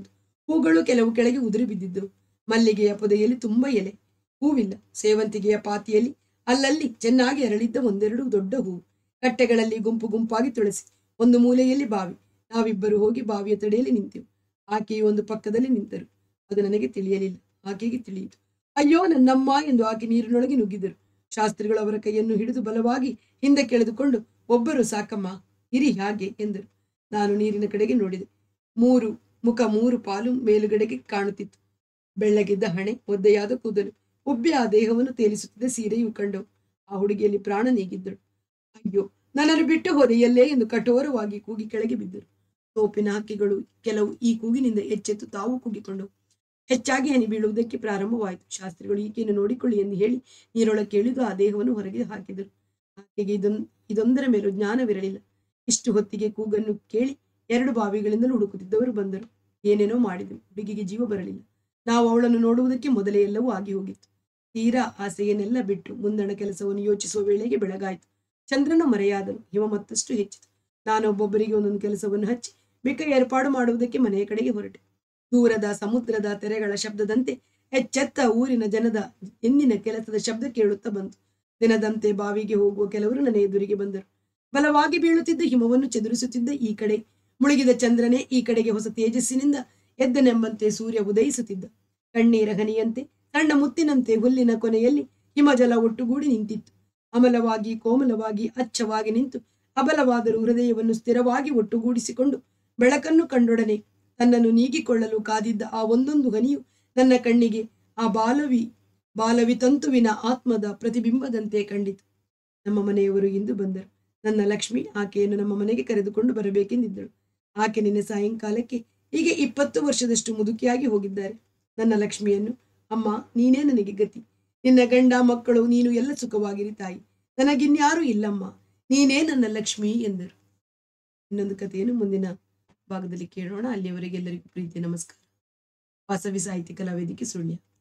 ಹೂಗಳು ಕೆಲವು ಕೆಳಗೆ ಉದುರಿ ಬಿದ್ದಿದ್ದವು ಮಲ್ಲಿಗೆಯ ಪೊದೆಯಲ್ಲಿ ತುಂಬ ಎಲೆ ಹೂವಿಲ್ಲ ಸೇವಂತಿಗೆಯ ಪಾತಿಯಲ್ಲಿ ಅಲ್ಲಲ್ಲಿ ಚೆನ್ನಾಗಿ ಅರಳಿದ್ದ ಒಂದೆರಡು ದೊಡ್ಡ ಹೂವು ಕಟ್ಟೆಗಳಲ್ಲಿ ಗುಂಪು ಗುಂಪಾಗಿ ತುಳಸಿ ಒಂದು ಮೂಲೆಯಲ್ಲಿ ಬಾವಿ ನಾವಿಬ್ಬರು ಹೋಗಿ ಬಾವಿಯ ತಡೆಯಲ್ಲಿ ನಿಂತೆವು ಆಕೆಯು ಒಂದು ಪಕ್ಕದಲ್ಲಿ ನಿಂತರು ಅದು ನನಗೆ ತಿಳಿಯಲಿಲ್ಲ ಆಕೆಗೆ ತಿಳಿಯಿತು ಅಯ್ಯೋ ನನ್ನಮ್ಮ ಎಂದು ಆಕೆ ನೀರಿನೊಳಗೆ ನುಗ್ಗಿದರು ಶಾಸ್ತ್ರಿಗಳು ಅವರ ಕೈಯನ್ನು ಹಿಡಿದು ಬಲವಾಗಿ ಹಿಂದಕ್ಕೆ ಎಳೆದುಕೊಂಡು ಒಬ್ಬರು ಸಾಕಮ್ಮ ಇರಿ ಹಾಗೆ ಎಂದರು ನಾನು ನೀರಿನ ಕಡೆಗೆ ನೋಡಿದೆ ಮೂರು ಮುಖ ಮೂರು ಪಾಲು ಮೇಲುಗಡೆಗೆ ಕಾಣುತ್ತಿತ್ತು ಬೆಳ್ಳಗಿದ್ದ ಹಣೆ ಒದ್ದೆಯಾದ ಕೂದಲು ಉಬ್ಬಿ ಆ ದೇಹವನ್ನು ತೇಲಿಸುತ್ತಿದ್ದ ಸೀರೆಯು ಕಂಡವು ಆ ಹುಡುಗಿಯಲ್ಲಿ ಪ್ರಾಣ ನೀಗಿದ್ದಳು ಅಯ್ಯೋ ನನ್ನನ್ನು ಬಿಟ್ಟು ಹೋದೆ ಎಲ್ಲೇ ಎಂದು ಕಠೋರವಾಗಿ ಕೂಗಿ ಕೆಳಗೆ ಬಿದ್ದರು ತೋಪಿನ ಹಕ್ಕಿಗಳು ಕೆಲವು ಈ ಕೂಗಿನಿಂದ ಎಚ್ಚೆತ್ತು ತಾವು ಕೂಗಿಕೊಂಡವು ಹೆಚ್ಚಾಗಿ ಹನಿ ಬೀಳುವುದಕ್ಕೆ ಪ್ರಾರಂಭವಾಯಿತು ಶಾಸ್ತ್ರಿಗಳು ಈಕೆಯನ್ನು ನೋಡಿಕೊಳ್ಳಿ ಎಂದು ಹೇಳಿ ನೀರೊಳಕ್ಕೆ ಇಳಿದು ಆ ದೇಹವನ್ನು ಹೊರಗೆ ಹಾಕಿದರು ಆಕೆಗೆ ಇದೊಂದು ಇದೊಂದರ ಮೇಲೂ ಜ್ಞಾನವಿರಲಿಲ್ಲ ಇಷ್ಟು ಹೊತ್ತಿಗೆ ಕೂಗನ್ನು ಕೇಳಿ ಎರಡು ಬಾವಿಗಳಿಂದಲೂ ಹುಡುಕುತ್ತಿದ್ದವರು ಬಂದರು ಏನೇನೋ ಮಾಡಿದರು ಹುಡುಗಿಗೆ ಜೀವ ಬರಲಿಲ್ಲ ನಾವು ಅವಳನ್ನು ನೋಡುವುದಕ್ಕೆ ಮೊದಲೇ ಎಲ್ಲವೂ ಆಗಿ ಹೋಗಿತ್ತು ತೀರಾ ಆಸೆಯನ್ನೆಲ್ಲ ಬಿಟ್ಟು ಮುಂದಣ ಕೆಲಸವನ್ನು ಯೋಚಿಸುವ ವೇಳೆಗೆ ಬೆಳಗಾಯಿತು ಚಂದ್ರನು ಮರೆಯಾದನು ಹಿಮ ಮತ್ತಷ್ಟು ಹೆಚ್ಚಿತು ನಾನು ಒಬ್ಬೊಬ್ಬರಿಗೆ ಒಂದೊಂದು ಕೆಲಸವನ್ನು ಹಚ್ಚಿ ಬೇಕಾ ಏರ್ಪಾಡು ಮಾಡುವುದಕ್ಕೆ ಮನೆಯ ಕಡೆಗೆ ಹೊರಟೆ ದೂರದ ಸಮುದ್ರದ ತೆರೆಗಳ ಶಬ್ದದಂತೆ ಎಚ್ಚೆತ್ತ ಊರಿನ ಜನದ ಎಂದಿನ ಕೆಲಸದ ಶಬ್ದ ಕೇಳುತ್ತಾ ಬಂತು ದಿನದಂತೆ ಬಾವಿಗೆ ಹೋಗುವ ಕೆಲವರು ನನ್ನ ಎದುರಿಗೆ ಬಂದರು ಬಲವಾಗಿ ಬೀಳುತ್ತಿದ್ದ ಹಿಮವನ್ನು ಚದುರಿಸುತ್ತಿದ್ದ ಈ ಕಡೆ ಮುಳುಗಿದ ಚಂದ್ರನೇ ಈ ಕಡೆಗೆ ಹೊಸ ತೇಜಸ್ಸಿನಿಂದ ಎದ್ದನೆಂಬಂತೆ ಸೂರ್ಯ ಉದಯಿಸುತ್ತಿದ್ದ ಕಣ್ಣೀರ ಹನಿಯಂತೆ ಸಣ್ಣ ಮುತ್ತಿನಂತೆ ಹುಲ್ಲಿನ ಕೊನೆಯಲ್ಲಿ ಹಿಮಜಲ ಒಟ್ಟುಗೂಡಿ ನಿಂತಿತ್ತು ಅಮಲವಾಗಿ ಕೋಮಲವಾಗಿ ಅಚ್ಚವಾಗಿ ನಿಂತು ಅಬಲವಾದರೂ ಹೃದಯವನ್ನು ಸ್ಥಿರವಾಗಿ ಒಟ್ಟುಗೂಡಿಸಿಕೊಂಡು ಬೆಳಕನ್ನು ಕಂಡೊಡನೆ ತನ್ನನ್ನು ನೀಗಿಕೊಳ್ಳಲು ಕಾದಿದ್ದ ಆ ಒಂದೊಂದು ಹನಿಯು ನನ್ನ ಕಣ್ಣಿಗೆ ಆ ಬಾಲವಿ ಬಾಲವಿ ತಂತುವಿನ ಆತ್ಮದ ಪ್ರತಿಬಿಂಬದಂತೆ ಕಂಡಿತು ನಮ್ಮ ಮನೆಯವರು ಇಂದು ಬಂದರು ನನ್ನ ಲಕ್ಷ್ಮಿ ಆಕೆಯನ್ನು ನಮ್ಮ ಮನೆಗೆ ಕರೆದುಕೊಂಡು ಬರಬೇಕೆಂದಿದ್ದಳು ಆಕೆ ನಿನ್ನೆ ಸಾಯಂಕಾಲಕ್ಕೆ ಹೀಗೆ ಇಪ್ಪತ್ತು ವರ್ಷದಷ್ಟು ಮುದುಕಿಯಾಗಿ ಹೋಗಿದ್ದಾರೆ ನನ್ನ ಲಕ್ಷ್ಮಿಯನ್ನು ಅಮ್ಮ ನೀನೇ ನನಗೆ ಗತಿ ನಿನ್ನ ಗಂಡ ಮಕ್ಕಳು ನೀನು ಎಲ್ಲ ಸುಖವಾಗಿರಿ ತಾಯಿ ನನಗಿನ್ಯಾರೂ ಇಲ್ಲಮ್ಮ ನೀನೇ ನನ್ನ ಲಕ್ಷ್ಮಿ ಎಂದರು ಇನ್ನೊಂದು ಕಥೆಯನ್ನು ಮುಂದಿನ ಭಾಗದಲ್ಲಿ ಕೇಳೋಣ ಅಲ್ಲಿಯವರೆಗೆ ಎಲ್ಲರಿಗೂ ಪ್ರೀತಿ ನಮಸ್ಕಾರ ವಾಸವಿ ಸಾಹಿತ್ಯ ಕಲಾವೇದಿಕೆ ಸುಳ್ಯ